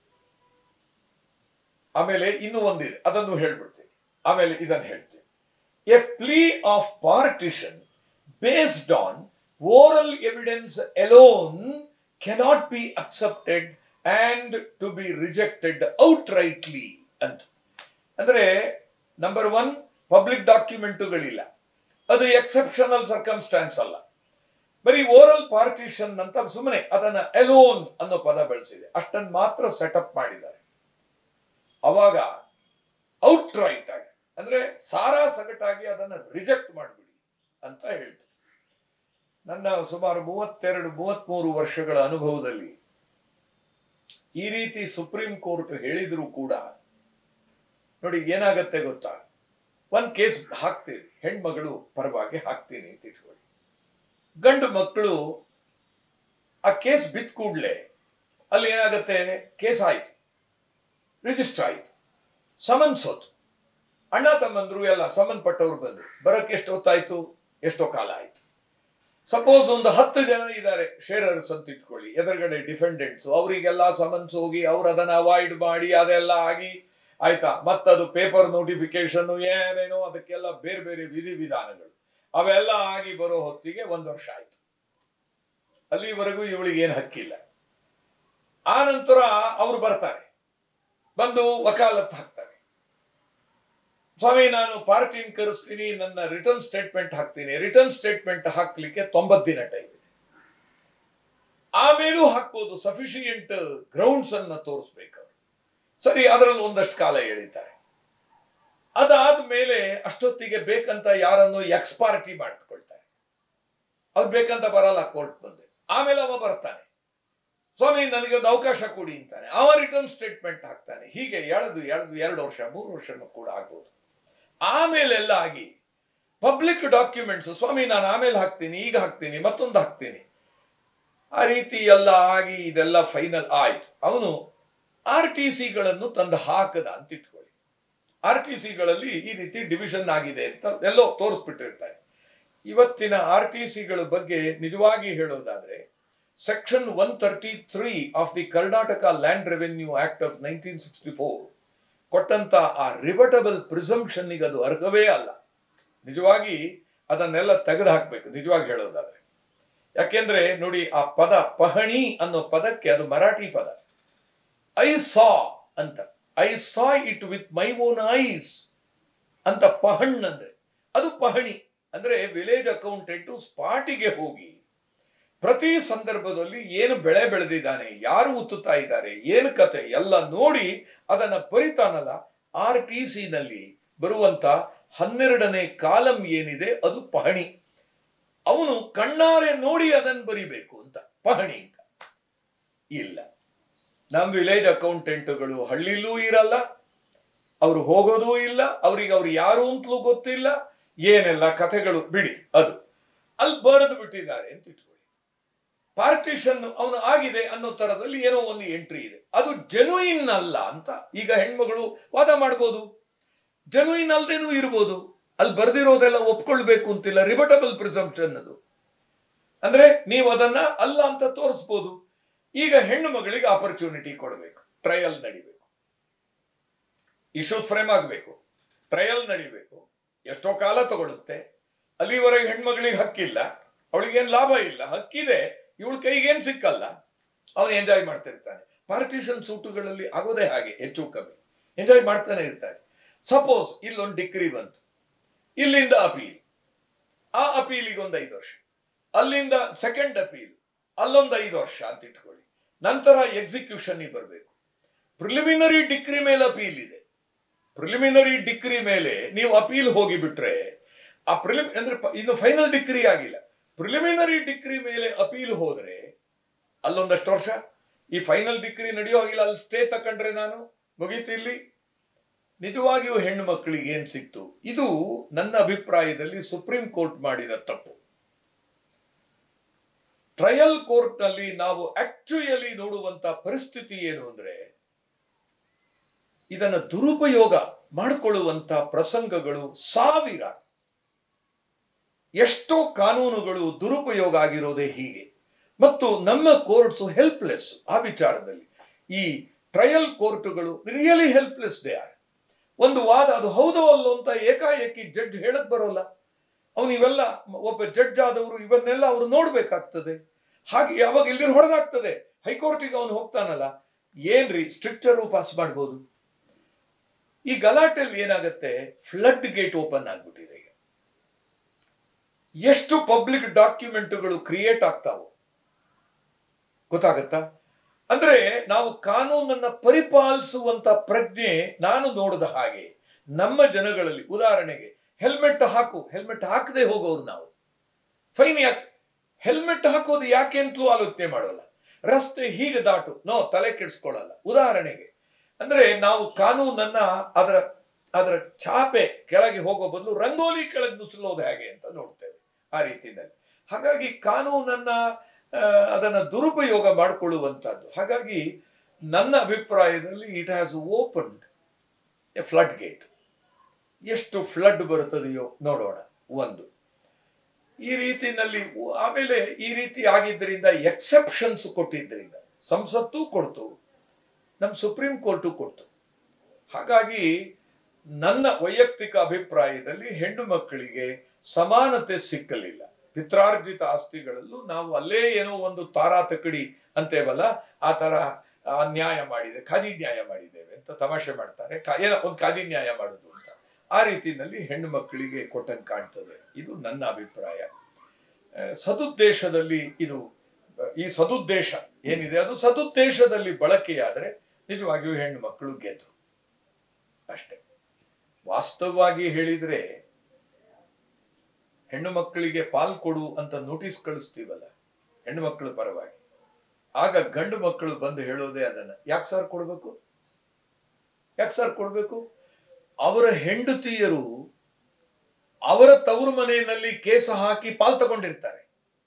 ಆಮೇಲೆ ಇನ್ನೂ ಒಂದಿದೆ ಅದನ್ನು ಹೇಳ್ಬಿಡ್ತೀನಿ ಆಮೇಲೆ ಇದನ್ನು ಹೇಳ್ತೀನಿ a plea of partition based on oral evidence alone cannot be accepted and to be rejected outrightly ಅಂತ ಅಂದ್ರೆ ನಂಬರ್ ಒನ್ ಪಬ್ಲಿಕ್ ಡಾಕ್ಯುಮೆಂಟುಗಳಿಲ್ಲ ಅದು ಎಕ್ಸೆಪ್ಷನಲ್ ಸರ್ಕಮ್ಸ್ಟಾನ್ಸ್ ಅಲ್ಲ ಬರೀ ಓರಲ್ ಪಾರ್ಟಿಷನ್ ಅಂತ ಸುಮ್ಮನೆ ಅದನ್ನ ಎಲೋನ್ ಅನ್ನೋ ಪದ ಬಳಸಿದೆ ಅಷ್ಟನ್ನು ಮಾತ್ರ ಸೆಟಪ್ ಮಾಡಿದ್ದಾರೆ ಅವಾಗ ಔಟ್ ರೈಟ್ ಆಗಿ ಅಂದ್ರೆ ಸಾರಾ ಸಗಟಾಗಿ ಅದನ್ನ ರಿಜೆಕ್ಟ್ ಮಾಡಿಬಿಡಿ ಅಂತ ಹೇಳ್ತು ನನ್ನ ಸುಮಾರು ಮೂವತ್ತೆರಡು ಮೂವತ್ಮೂರು ವರ್ಷಗಳ ಅನುಭವದಲ್ಲಿ ಈ ರೀತಿ ಸುಪ್ರೀಂ ಕೋರ್ಟ್ ಹೇಳಿದ್ರು ಕೂಡ ನೋಡಿ ಏನಾಗತ್ತೆ ಗೊತ್ತಾ ಒಂದ್ ಕೇಸ್ ಹಾಕ್ತೀವಿ ಹೆಣ್ಮಗಳು ಪರವಾಗಿ ಹಾಕ್ತೀನಿ ಅಂತ ಇಟ್ಕೊಳ್ಳಿ ಗಂಡು ಮಕ್ಕಳು ಆ ಕೇಸ್ ಬಿದ್ದ ಕೂಡ್ಲೆ ಅಲ್ಲಿ ಏನಾಗತ್ತೆ ಕೇಸ್ ಆಯ್ತು ರಿಜಿಸ್ಟರ್ ಆಯ್ತು ಸಮನ್ಸ್ ಹೋತು ಅಣ್ಣ ತಮ್ಮಂದ್ರು ಎಲ್ಲ ಸಂಬಂಧಪಟ್ಟವ್ರು ಬಂದ್ರು ಬರಕ್ಕೆ ಎಷ್ಟು ಹೊತ್ತಾಯ್ತು ಎಷ್ಟೋ ಕಾಲ ಆಯ್ತು ಸಪೋಸ್ ಒಂದು ಹತ್ತು ಜನ ಇದ್ದಾರೆ ಶೇರರ್ಸ್ ಅಂತ ಇಟ್ಕೊಳ್ಳಿ ಎದುರುಗಡೆ ಡಿಫೆಂಡೆಂಟ್ಸ್ ಅವರಿಗೆಲ್ಲ ಸಮನ್ಸ್ ಹೋಗಿ ಅವ್ರು ಅದನ್ನ ಅವಾಯ್ಡ್ ಮಾಡಿ ಅದೆಲ್ಲ ಆಗಿ ಆಯ್ತಾ ಮತ್ತದು ಪೇಪರ್ ನೋಟಿಫಿಕೇಶನ್ ಏನೇನೋ ಅದಕ್ಕೆಲ್ಲ ಬೇರೆ ಬೇರೆ ವಿಧಿ ವಿಧಾನಗಳು ಅವೆಲ್ಲ ಆಗಿ ಬರೋ ಹೊತ್ತಿಗೆ ಒಂದು ವರ್ಷ ಆಯ್ತು ಅಲ್ಲಿವರೆಗೂ ಇವಳಿಗೆ ಏನು ಹಕ್ಕಿಲ್ಲ ಆ ನಂತರ ಅವರು ಬರ್ತಾರೆ ಬಂದು ವಕಾಲತ್ ಹಾಕ್ತಾರೆ ಸ್ವಾಮಿ ನಾನು ಪಾರ್ಟಿನ ಕರೆಸ್ತೀನಿ ನನ್ನ ರಿಟರ್ನ್ ಸ್ಟೇಟ್ಮೆಂಟ್ ಹಾಕ್ತೀನಿ ರಿಟರ್ನ್ ಸ್ಟೇಟ್ಮೆಂಟ್ ಹಾಕ್ಲಿಕ್ಕೆ ತೊಂಬತ್ತು ದಿನ ಟೈಮ್ ಇದೆ ಆಮೇಲೂ ಹಾಕ್ಬೋದು ಸಫಿಶಿಯಂಟ್ ಗ್ರೌಂಡ್ಸ್ ಅನ್ನ ತೋರಿಸ್ಬೇಕು ಸರಿ ಅದರಲ್ಲಿ ಒಂದಷ್ಟು ಕಾಲ ಎಳಿತಾರೆ ಅದಾದ ಮೇಲೆ ಅಷ್ಟೊತ್ತಿಗೆ ಬೇಕಂತ ಯಾರನ್ನು ಎಕ್ಸ್ ಪಾರ್ಟಿ ಮಾಡಿಕೊಳ್ತಾರೆ ಅವ್ರು ಬೇಕಂತ ಬರಲ್ಲ ಕೋರ್ಟ್ ಬಂದೆ ಆಮೇಲೆ ಅವ ಬರ್ತಾನೆ ಸ್ವಾಮಿ ನನಗೆ ಒಂದು ಅವಕಾಶ ಕೊಡಿ ಅಂತಾನೆ ಅವ ರಿಟರ್ನ್ ಸ್ಟೇಟ್ಮೆಂಟ್ ಹಾಕ್ತಾನೆ ಹೀಗೆ ಎಳೆದು ಎಳೆದು ಎರಡು ವರ್ಷ ಮೂರು ವರ್ಷನೂ ಕೂಡ ಆಗ್ಬೋದು ಆಮೇಲೆಲ್ಲ ಆಗಿ ಪಬ್ಲಿಕ್ ಡಾಕ್ಯುಮೆಂಟ್ಸ್ ಸ್ವಾಮಿ ನಾನು ಆಮೇಲೆ ಹಾಕ್ತೀನಿ ಈಗ ಹಾಕ್ತೀನಿ ಮತ್ತೊಂದು ಹಾಕ್ತೀನಿ ಆ ರೀತಿ ಎಲ್ಲ ಆಗಿ ಇದೆಲ್ಲ ಫೈನಲ್ ಆಯ್ತು ಅವನು ಆರ್ ಟಿ ಸಿಗಳನ್ನು ತಂದು ಹಾಕದ ಅಂತ ಇಟ್ಕೊಳ್ಳಿ ಆರ್ ಟಿ ಸಿಗಳಲ್ಲಿ ಈ ರೀತಿ ಡಿವಿಷನ್ ಆಗಿದೆ ಅಂತ ಎಲ್ಲೋ ತೋರಿಸ್ಬಿಟ್ಟಿರ್ತಾರೆ ಇವತ್ತಿನ ಆರ್ ಟಿ ಸಿಗಳ ಬಗ್ಗೆ ನಿಜವಾಗಿ ಹೇಳೋದಾದ್ರೆ section one thirty three of the Karnataka land revenue act of nineteen sixty four ಕೊಟ್ಟಂತ ಆ ರಿವಟಬಲ್ ಪ್ರಿಸಂಪ್ಷನ್ನಿಗೆ ಅದು ಅರ್ಹವೇ ಅಲ್ಲ ನಿಜವಾಗಿ ಅದನ್ನೆಲ್ಲ ತೆಗೆದು ಹಾಕ್ಬೇಕು ನಿಜವಾಗಿ ಹೇಳೋದಾದ್ರೆ ಯಾಕೆಂದ್ರೆ ನೋಡಿ ಆ ಪದ ಪಹಣಿ ಅನ್ನೋ ಪದಕ್ಕೆ ಅದು ಮರಾಠಿ ಪದ ಐ ಸಾ ಅಂತ I saw it with my own eyes ಅಂತ ಪಹಣ್ ಅಂದ್ರೆ ಅದು ಪಹಣಿ ಅಂದ್ರೆ ವಿಲೇಜ್ ಅಕೌಂಟೆಂಟ್ ಸ್ಪಾಟಿಗೆ ಹೋಗಿ ಪ್ರತಿ ಸಂದರ್ಭದಲ್ಲಿ ಏನು ಬೆಳೆ ಬೆಳೆದಿದ್ದಾನೆ ಯಾರು ಉತ್ತುತ್ತಾ ಇದ್ದಾರೆ ಏನು ಕತೆ ಎಲ್ಲ ನೋಡಿ ಅದನ್ನ ಬರಿತಾನಲ್ಲ ಆರ್ ಟಿ ಸಿ ನಲ್ಲಿ ಬರುವಂತ ಹನ್ನೆರಡನೇ ಕಾಲಂ ಏನಿದೆ ಅದು ಪಹಣಿ ಅವನು ಕಣ್ಣಾರೆ ನೋಡಿ ಅದನ್ನು ಬರಿಬೇಕು ಅಂತ ಪಹಣಿ ಅಂತ ಇಲ್ಲ ನಮ್ ವಿಲೇಜ್ ಅಕೌಂಟೆಂಟ್ಗಳು ಹಳ್ಳಿಲೂ ಇರಲ್ಲ ಅವ್ರು ಹೋಗೋದೂ ಇಲ್ಲ ಅವ್ರಿಗೆ ಅವ್ರು ಯಾರು ಅಂತಲೂ ಗೊತ್ತಿಲ್ಲ ಏನೆಲ್ಲ ಕಥೆಗಳು ಬಿಡಿ ಅದು ಅಲ್ಲಿ ಬರೆದು ಬಿಟ್ಟಿದ್ದಾರೆ ಅಂತ ಇಟ್ಕೊಳ್ಳಿ ಪಾರ್ಟಿಷನ್ ಅವನು ಆಗಿದೆ ಅನ್ನೋ ತರದಲ್ಲಿ ಏನೋ ಒಂದು ಎಂಟ್ರಿ ಇದೆ ಅದು ಜೆನುಯಿನ್ ಅಲ್ಲ ಅಂತ ಈಗ ಹೆಣ್ಮಗಳು ವಾದ ಮಾಡ್ಬೋದು ಜೆನುಯಿನ್ ಅಲ್ದೇನೂ ಇರ್ಬೋದು ಅಲ್ಲಿ ಬರ್ದಿರೋದೆಲ್ಲ ಒಪ್ಕೊಳ್ಬೇಕು ಅಂತಿಲ್ಲ ರಿಬಟಬಲ್ ಪ್ರಿಸಂಪ್ಷನ್ ಅದು ಅಂದ್ರೆ ನೀವು ಅದನ್ನ ಅಲ್ಲ ಅಂತ ತೋರಿಸ್ಬೋದು ಈಗ ಹೆಣ್ಣು ಮಗಳಿಗೆ ಆಪರ್ಚುನಿಟಿ ಕೊಡಬೇಕು ಟ್ರಯಲ್ ನಡಿಬೇಕು ಇಶ್ಯೂಸ್ ಫ್ರೇಮ್ ಆಗಬೇಕು ಟ್ರಯಲ್ ನಡಿಬೇಕು ಎಷ್ಟೋ ಕಾಲ ತಗೊಳುತ್ತೆ ಅಲ್ಲಿವರೆಗೆ ಹೆಣ್ಮಗಳಿಗೆ ಹಕ್ಕಿಲ್ಲ ಅವಳಿಗೇನು ಲಾಭ ಇಲ್ಲ ಹಕ್ಕಿದೆ ಇವಳ ಕೈಗೇನು ಸಿಕ್ಕಲ್ಲ ಅವನು ಎಂಜಾಯ್ ಮಾಡ್ತಿರ್ತಾನೆ ಪಾರ್ಟಿಷನ್ ಸೂಟುಗಳಲ್ಲಿ ಆಗೋದೇ ಹಾಗೆ ಹೆಚ್ಚು ಕಮ್ಮಿ ಎಂಜಾಯ್ ಮಾಡ್ತಾನೆ ಇರ್ತಾರೆ ಸಪೋಸ್ ಇಲ್ಲೊಂದು ಡಿಗ್ರಿ ಬಂತು ಇಲ್ಲಿಂದ ಅಪೀಲ್ ಆ ಅಪೀಲಿಗೆ ಒಂದು ಐದು ವರ್ಷ ಅಲ್ಲಿಂದ ಸೆಕೆಂಡ್ ಅಪೀಲ್ ಅಲ್ಲೊಂದು ಐದು ವರ್ಷ ಅಂತ ಇಟ್ಕೊಳ್ಳಿ ನಂತರ ಎಕ್ಸಿಕ್ಯೂಷನ್ ಬರಬೇಕು ಪ್ರಿಲಿಮಿನರಿ ಡಿಗ್ರಿ ಮೇಲೆ ಅಪೀಲ್ ಇದೆ ಪ್ರಿಲಿಮಿನರಿ ಡಿಗ್ರಿ ಮೇಲೆ ನೀವು ಅಪೀಲ್ ಹೋಗಿ ಬಿಟ್ರೆ ಆ ಪ್ರಿಲಿಮ್ ಅಂದ್ರೆ ಪ- ಇನ್ನು ಫೈನಲ್ ಡಿಗ್ರಿ ಆಗಿಲ್ಲ ಪ್ರಿಲಿಮಿನರಿ ಡಿಗ್ರಿ ಮೇಲೆ ಅಪೀಲ್ ಹೋದ್ರೆ ಅಲ್ಲೊಂದಷ್ಟು ವರ್ಷ ಈ ಫೈನಲ್ ಡಿಗ್ರಿ ನಡೆಯೋ ಹಾಗಿಲ್ಲ ಅಲ್ಲಿ ಸ್ಟೇ ತಕೊಂಡ್ರೆ ನಾನು ಮುಗೀತು ಇಲ್ಲಿ ನಿಜವಾಗಿಯೂ ಹೆಣ್ಣು ಮಕ್ಕಳಿಗೆ ಏನ್ ಸಿಕ್ತು ಇದು ನನ್ನ ಅಭಿಪ್ರಾಯದಲ್ಲಿ ಸುಪ್ರೀಂ ಕೋರ್ಟ್ ಮಾಡಿದ ತಪ್ಪು ಟ್ರಯಲ್ ಕೋರ್ಟ್ ನಲ್ಲಿ ನಾವು ಆಕ್ಚುಯಲಿ ನೋಡುವಂತ ಪರಿಸ್ಥಿತಿ ಏನು ಅಂದ್ರೆ ಇದನ್ನ ದುರುಪಯೋಗ ಮಾಡಿಕೊಳ್ಳುವಂತ ಪ್ರಸಂಗಗಳು ಸಾವಿರ ಎಷ್ಟೋ ಕಾನೂನುಗಳು ದುರುಪಯೋಗ ಆಗಿರೋದೇ ಹೀಗೆ ಮತ್ತು ನಮ್ಮ ಕೋರ್ಟ್ಸ್ ಹೆಲ್ಪ್ಲೆಸ್ ಆ ವಿಚಾರದಲ್ಲಿ ಈ ಟ್ರಯಲ್ ಕೋರ್ಟುಗಳು ರಿಯಲಿ ಹೆಲ್ಪ್ಲೆಸ್ ದೇ ಆರ್ ಒಂದು ವಾದ ಅದು ಹೌದೋ ಅಲ್ಲೋ ಅಂತ ಏಕಾಏಕಿ ಜಡ್ಜ್ ಹೇಳಕ್ ಬರೋಲ್ಲ ಅವನು ಇವೆಲ್ಲ ಒಬ್ಬ ಜಡ್ಜ್ ಆದವರು ಇವನ್ನೆಲ್ಲ ಅವರು ನೋಡ್ಬೇಕಾಗ್ತದೆ ಹಾಗೆ ಯಾವಾಗ ಎಲ್ಲಿ ಹೊಡೆದಾಗ್ತದೆ ಹೈಕೋರ್ಟಿಗೆ ಅವನು ಹೋಗ್ತಾನಲ್ಲ ಏನ್ರಿ ಸ್ಟ್ರಿಕ್ಚರು ಪಾಸ್ ಮಾಡ್ಬೋದು ಈ ಗಲಾಟೆಯಲ್ಲಿ ಏನಾಗುತ್ತೆ ಫ್ಲಡ್ ಗೇಟ್ ಓಪನ್ ಆಗ್ಬಿಟ್ಟಿದೆ ಈಗ ಎಷ್ಟು ಪಬ್ಲಿಕ್ ಡಾಕ್ಯುಮೆಂಟ್ಗಳು ಕ್ರಿಯೇಟ್ ಆಗ್ತಾವೋ ಗೊತ್ತಾಗತ್ತಾ ಅಂದ್ರೆ ನಾವು ಕಾನೂನನ್ನ ಪರಿಪಾಲಿಸುವಂತ ಪ್ರಜ್ಞೆ ನಾನು ನೋಡಿದ ಹಾಗೆ ನಮ್ಮ ಜನಗಳಲ್ಲಿ ಉದಾಹರಣೆಗೆ ಹೆಲ್ಮೆಟ್ ಹಾಕು ಹೆಲ್ಮೆಟ್ ಹಾಕದೆ ಹೋಗೋರು ನಾವು ಫೈನ್ ಯಾಕೆ ಹೆಲ್ಮೆಟ್ ಹಾಕೋದು ಯಾಕೆ ಅಂತಲೂ ಆಲೋಚನೆ ಮಾಡೋಲ್ಲ ರಸ್ತೆ ಹೀಗೆ ದಾಟು ನೋ ತಲೆ ಕೆಡಿಸ್ಕೊಳ್ಳಲ್ಲ ಉದಾಹರಣೆಗೆ ಅಂದ್ರೆ ನಾವು ಕಾನೂನನ್ನ ಅದರ ಅದರ ಚಾಪೆ ಕೆಳಗೆ ಹೋಗೋ ಬದಲು ರಂಗೋಲಿ ಕೆಳಗೆ ನುಸುಳೋದು ಹೇಗೆ ಅಂತ ನೋಡ್ತೇವೆ ಆ ರೀತಿಯಲ್ಲಿ ಹಾಗಾಗಿ ಕಾನೂನನ್ನ ಆ, ಅದನ್ನ ದುರುಪಯೋಗ ಮಾಡಿಕೊಳ್ಳುವಂತದ್ದು ಹಾಗಾಗಿ ನನ್ನ ಅಭಿಪ್ರಾಯದಲ್ಲಿ it has opened a floodgate ಎಷ್ಟು ಫ್ಲಡ್ ಬರುತ್ತದೆಯೋ ನೋಡೋಣ ಒಂದು ಈ ರೀತಿನಲ್ಲಿ ಉ- ಆಮೇಲೆ ಈ ರೀತಿ ಆಗಿದ್ದರಿಂದ ಎಕ್ಸೆಪ್ಷನ್ಸ್ ಕೊಟ್ಟಿದ್ದರಿಂದ ಸಂಸತ್ತು ಕೊಡ್ತು ನಮ್ಮ ಸುಪ್ರೀಂ ಕೋರ್ಟು ಕೊಡ್ತು ಹಾಗಾಗಿ ನನ್ನ ವೈಯಕ್ತಿಕ ಅಭಿಪ್ರಾಯದಲ್ಲಿ ಹೆಣ್ಣು ಮಕ್ಕಳಿಗೆ ಸಮಾನತೆ ಸಿಕ್ಕಲಿಲ್ಲ ಪಿತ್ರಾರ್ಜಿತ ಆಸ್ತಿಗಳಲ್ಲೂ ನಾವು ಅಲ್ಲೇ ಏನೋ ಒಂದು ತಾರಾತಕಡಿ ಅಂತೇವಲ್ಲ ಆ ತರ ಆ, ನ್ಯಾಯ ಮಾಡಿದೆ ಖಾಜಿ ನ್ಯಾಯ ಮಾಡಿದ್ದೇವೆ ಅಂತ ತಮಾಷೆ ಮಾಡ್ತಾರೆ ಕಾ- ಏನೋ ಒಂದು ಖಾಜಿ ನ್ಯಾಯ ಮಾಡುದು ಅಂತ ಆ ರೀತಿಯಲ್ಲಿ ಹೆಣ್ಣು ಮಕ್ಕಳಿಗೆ ಕೊಟ್ಟಂಗೆ ಕಾಣ್ತದೆ ಇದು ನನ್ನ ಅಭಿಪ್ರಾಯ ಆ, ಸದುದ್ದೇಶದಲ್ಲಿ ಇದು ಈ ಸದುದ್ದೇಶ ಏನಿದೆ ಅದು ಸದುದ್ದೇಶದಲ್ಲಿ ಬಳಕೆಯಾದರೆ ನಿಜವಾಗಿಯೂ ಹೆಣ್ಣು ಮಕ್ಕಳು ಗೆದ್ರು ಅಷ್ಟೇ ವಾಸ್ತವವಾಗಿ ಹೇಳಿದ್ರೆ ಹೆಣ್ಣು ಮಕ್ಕಳಿಗೆ ಪಾಲ್ ಕೊಡು ಅಂತ ನೋಟಿಸ್ ಕಳಿಸ್ತೀವಲ್ಲ ಹೆಣ್ಣು ಮಕ್ಕಳ ಪರವಾಗಿ ಆಗ ಗಂಡು ಮಕ್ಕಳು ಬಂದು ಹೇಳೋದೇ ಅದನ್ನ ಯಾಕೆ ಸರ್ ಕೊಡ್ಬೇಕು ಯಾಕೆ ಸರ್ ಕೊಡ್ಬೇಕು ಅವರ ಹೆಂಡತಿಯರು ಅವರ ತವರು ಮನೆಯಲ್ಲಿ ಕೇಸ ಹಾಕಿ ಪಾಲ್ ತಗೊಂಡಿರ್ತಾರೆ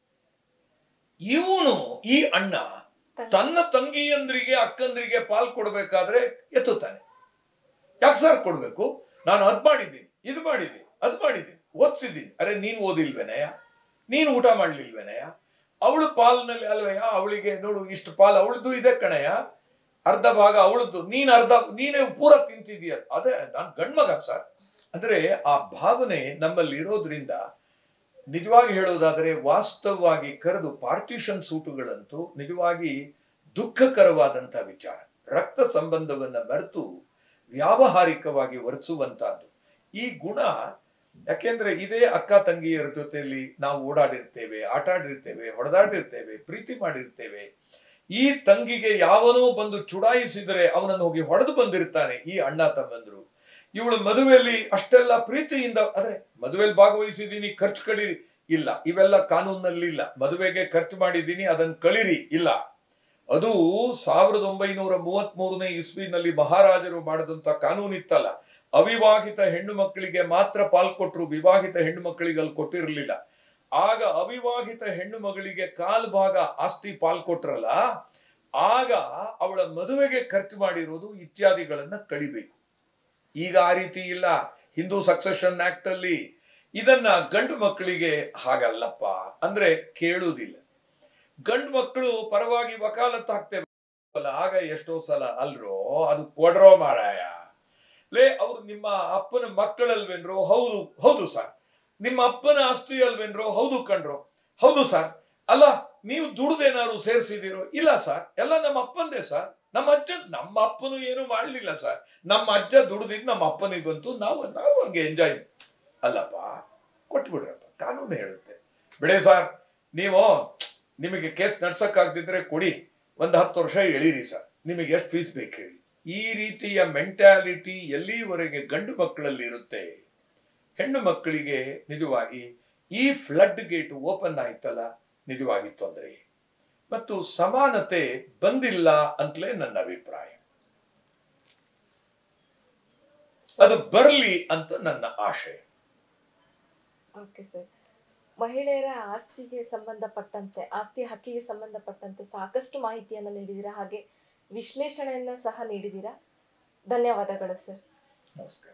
ಇವನು ಈ ಅಣ್ಣ ತನ್ನ ತಂಗಿಯಂದ್ರಿಗೆ ಅಕ್ಕಂದ್ರಿಗೆ ಪಾಲ್ ಕೊಡ್ಬೇಕಾದ್ರೆ ಎತ್ತುತ್ತಾನೆ ಯಾಕೆ ಸರ್ ಕೊಡ್ಬೇಕು ನಾನು ಅದ್ ಮಾಡಿದ್ದೀನಿ ಇದು ಮಾಡಿದ್ದೀನಿ ಅದ್ ಮಾಡಿದ್ದೀನಿ ಓದ್ಸಿದ್ದೀನಿ ಅರೆ ನೀನ್ ಓದಿಲ್ವೇನಯ್ಯ ನೀನ್ ಊಟ ಮಾಡ್ಲಿಲ್ವೇನಯ್ಯ ಅವಳು ಪಾಲ್ನಲ್ಲಿ ಅಲ್ವಯ್ಯ ಅವಳಿಗೆ ನೋಡು ಇಷ್ಟು ಪಾಲ್ ಅವಳದು ಇದೆ ಕಣಯ್ಯ ಅರ್ಧ ಭಾಗ ಅವಳದ್ದು ನೀನ್ ಅರ್ಧ ನೀನೇ ಪೂರ ತಿಂತಿದೀಯ ಅದೇ ನಾನ್ ಗಂಡ್ಮಗ ಸರ್ ಅಂದ್ರೆ ಆ ಭಾವನೆ ನಮ್ಮಲ್ಲಿ ಇರೋದ್ರಿಂದ ನಿಜವಾಗಿ ಹೇಳೋದಾದ್ರೆ ವಾಸ್ತವವಾಗಿ ಕರೆದು ಪಾರ್ಟಿಷನ್ ಸೂಟುಗಳಂತೂ ನಿಜವಾಗಿ ದುಃಖಕರವಾದಂತ ವಿಚಾರ ರಕ್ತ ಸಂಬಂಧವನ್ನ ಮರೆತು ವ್ಯಾವಹಾರಿಕವಾಗಿ ವರ್ತಿಸುವಂತಹದ್ದು ಈ ಗುಣ ಯಾಕೆಂದ್ರೆ ಇದೇ ಅಕ್ಕ ತಂಗಿಯರ ಜೊತೆಯಲ್ಲಿ ನಾವು ಓಡಾಡಿರ್ತೇವೆ ಆಟ ಆಡಿರ್ತೇವೆ ಹೊಡೆದಾಡಿರ್ತೇವೆ ಪ್ರೀತಿ ಮಾಡಿರ್ತೇವೆ ಈ ತಂಗಿಗೆ ಯಾವನೋ ಬಂದು ಚುಡಾಯಿಸಿದರೆ ಅವನನ್ನು ಹೋಗಿ ಹೊಡೆದು ಬಂದಿರ್ತಾನೆ ಈ ಅಣ್ಣ ತಮ್ಮಂದ್ರು ಇವಳು ಮದುವೆಯಲ್ಲಿ ಅಷ್ಟೆಲ್ಲ ಪ್ರೀತಿಯಿಂದ ಅಂದ್ರೆ ಮದುವೆಯಲ್ಲಿ ಭಾಗವಹಿಸಿದೀನಿ ಖರ್ಚು ಕಳೀರಿ ಇಲ್ಲ ಇವೆಲ್ಲ ಕಾನೂನಲ್ಲಿ ಇಲ್ಲ ಮದುವೆಗೆ ಖರ್ಚು ಮಾಡಿದ್ದೀನಿ ಅದನ್ನ ಕಳಿರಿ ಇಲ್ಲ ಅದು ಸಾವಿರದ ಒಂಬೈನೂರ ಮೂವತ್ತ್ ಮೂರನೇ ಇಸ್ವಿನಲ್ಲಿ ಮಹಾರಾಜರು ಮಾಡಿದಂತ ಕಾನೂನಿತ್ತಲ್ಲ ಅವಿವಾಹಿತ ಹೆಣ್ಣು ಮಕ್ಕಳಿಗೆ ಮಾತ್ರ ಪಾಲ್ ಕೊಟ್ರು ವಿವಾಹಿತ ಹೆಣ್ಣು ಮಕ್ಕಳಿಗೆ ಅಲ್ಲಿ ಕೊಟ್ಟಿರಲಿಲ್ಲ ಆಗ ಅವಿವಾಹಿತ ಹೆಣ್ಣು ಮಗಳಿಗೆ ಕಾಲ್ ಭಾಗ ಆಸ್ತಿ ಪಾಲ್ ಕೊಟ್ರಲ್ಲ ಆಗ ಅವಳ ಮದುವೆಗೆ ಖರ್ಚು ಮಾಡಿರೋದು ಇತ್ಯಾದಿಗಳನ್ನ ಕಳಿಬೇಕು ಈಗ ಆ ರೀತಿ ಇಲ್ಲ ಹಿಂದೂ ಸಕ್ಸೆಷನ್ ಆಕ್ಟ್ ಅಲ್ಲಿ ಇದನ್ನ ಗಂಡು ಮಕ್ಕಳಿಗೆ ಹಾಗಲ್ಲಪ್ಪ ಅಂದ್ರೆ ಕೇಳುವುದಿಲ್ಲ ಗಂಡು ಮಕ್ಕಳು ಪರವಾಗಿ ವಕಾಲತ್ತು ಹಾಕ್ತೇವೆ ಆಗ ಎಷ್ಟೋ ಸಲ ಅಲ್ರೋ ಅದು ಕೊಡ್ರೋ ಮಾರಾಯ ಲೇ ಅವ್ರು ನಿಮ್ಮ ಅಪ್ಪನ ಮಕ್ಕಳಲ್ವೇನ್ರೋ ಹೌದು ಹೌದು ಸರ್ ನಿಮ್ಮ ಅಪ್ಪನ ಆಸ್ತಿ ಅಲ್ವೇನ್ರೋ ಹೌದು ಕಣ್ರೋ ಹೌದು ಸರ್ ಅಲ್ಲ ನೀವು ದುಡ್ದೇನಾದ್ರು ಸೇರಿಸಿದಿರೋ ಇಲ್ಲ ಸರ್ ಎಲ್ಲ ನಮ್ಮ ಅಪ್ಪಂದೇ ಸರ್ ನಮ್ಮ ಅಜ್ಜ ನಮ್ಮ ಅಪ್ಪನು ಏನು ಮಾಡ್ಲಿಲ್ಲ ಸರ್ ನಮ್ಮ ಅಜ್ಜ ದುಡ್ದಿದ್ದು ನಮ್ಮ ಅಪ್ಪನಿಗೆ ಬಂತು ನಾವು ನಾವು ಹಂಗೆ ಎಂಜಾಯ್ ಅಲ್ಲಪ್ಪ ಕೊಟ್ಬಿಡ್ರಪ್ಪ ಕಾನೂನು ಹೇಳುತ್ತೆ ಬಿಡೆ ಸರ್ ನೀವು ನಿಮಗೆ ಕೇಸ್ ನಡ್ಸಕ್ಕಾಗ್ದಿದ್ರೆ ಕೊಡಿ ಒಂದು ಹತ್ತು ವರ್ಷ ಎಳೀರಿ ಸರ್ ನಿಮಗೆ ಎಷ್ಟು ಫೀಸ್ ಬೇಕು ಹೇಳಿ ಈ ರೀತಿಯ ಮೆಂಟ್ಯಾಲಿಟಿ ಎಲ್ಲಿವರೆಗೆ ಗಂಡು ಮಕ್ಕಳಲ್ಲಿ ಇರುತ್ತೆ ಹೆಣ್ಣು ಮಕ್ಕಳಿಗೆ ನಿಜವಾಗಿ ಈ ಫ್ಲಡ್ ಗೇಟ್ ಓಪನ್ ಆಯ್ತಲ್ಲ ನಿಜವಾಗಿ ತೊಂದರೆ ಮತ್ತು ಸಮಾನತೆ ಬಂದಿಲ್ಲ ಅಂತಲೇ ನನ್ನ ಅಭಿಪ್ರಾಯ ಅದು ಬರಲಿ ಅಂತ ನನ್ನ ಆಶೆ ಓಕೆ ಸರ್ ಮಹಿಳೆಯರ ಆಸ್ತಿಗೆ ಸಂಬಂಧಪಟ್ಟಂತೆ ಆಸ್ತಿ ಹಕ್ಕಿಗೆ ಸಂಬಂಧಪಟ್ಟಂತೆ ಸಾಕಷ್ಟು ಮಾಹಿತಿಯನ್ನು ನೀಡಿದ್ದೀರಾ ಹಾಗೆ ವಿಶ್ಲೇಷಣೆಯನ್ನ ಸಹ ನೀಡಿದ್ದೀರಾ ಧನ್ಯವಾದಗಳು ಸರ್ ನಮಸ್ಕಾರ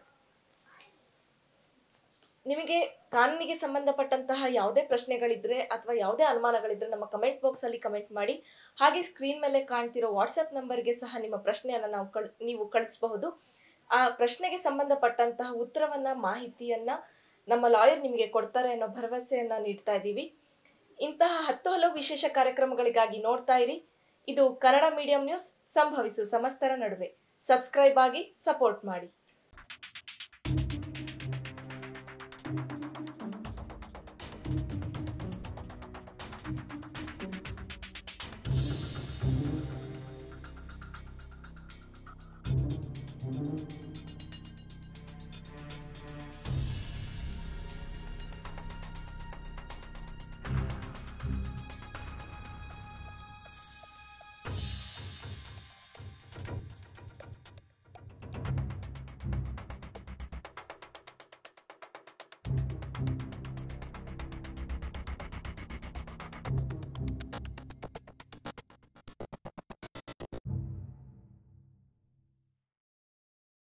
ನಿಮಗೆ ಕಾನೂನಿಗೆ ಸಂಬಂಧಪಟ್ಟಂತಹ ಯಾವುದೇ ಪ್ರಶ್ನೆಗಳಿದ್ರೆ ಅಥವಾ ಯಾವುದೇ ಅನುಮಾನಗಳಿದ್ರೆ ನಮ್ಮ ಕಮೆಂಟ್ ಬಾಕ್ಸ್ ಅಲ್ಲಿ ಕಮೆಂಟ್ ಮಾಡಿ ಹಾಗೆ ಸ್ಕ್ರೀನ್ ಮೇಲೆ ಕಾಣ್ತಿರೋ ವಾಟ್ಸ್ಆಪ್ ನಂಬರ್ಗೆ ಸಹ ನಿಮ್ಮ ಪ್ರಶ್ನೆಯನ್ನ ನಾವು ಕಳ್ ನೀವು ಕಳಿಸಬಹುದು ಆ ಪ್ರಶ್ನೆಗೆ ಸಂಬಂಧಪಟ್ಟಂತಹ ಉತ್ತರವನ್ನ ಮಾಹಿತಿಯನ್ನ ನಮ್ಮ ಲಾಯರ್ ನಿಮಗೆ ಕೊಡ್ತಾರೆ ಅನ್ನೋ ಭರವಸೆಯನ್ನ ನೀಡ್ತಾ ಇದ್ದೀವಿ ಇಂತಹ ಹತ್ತು ಹಲವು ವಿಶೇಷ ಕಾರ್ಯಕ್ರಮಗಳಿಗಾಗಿ ನೋಡ್ತಾ ಇರಿ ಇದು ಕನ್ನಡ ಮೀಡಿಯಂ ನ್ಯೂಸ್ ಸಂಭವಿಸು ಸಮಸ್ತರ ನಡುವೆ ಸಬ್ಸ್ಕ್ರೈಬ್ ಆಗಿ ಸಪೋರ್ಟ್ ಮಾಡಿ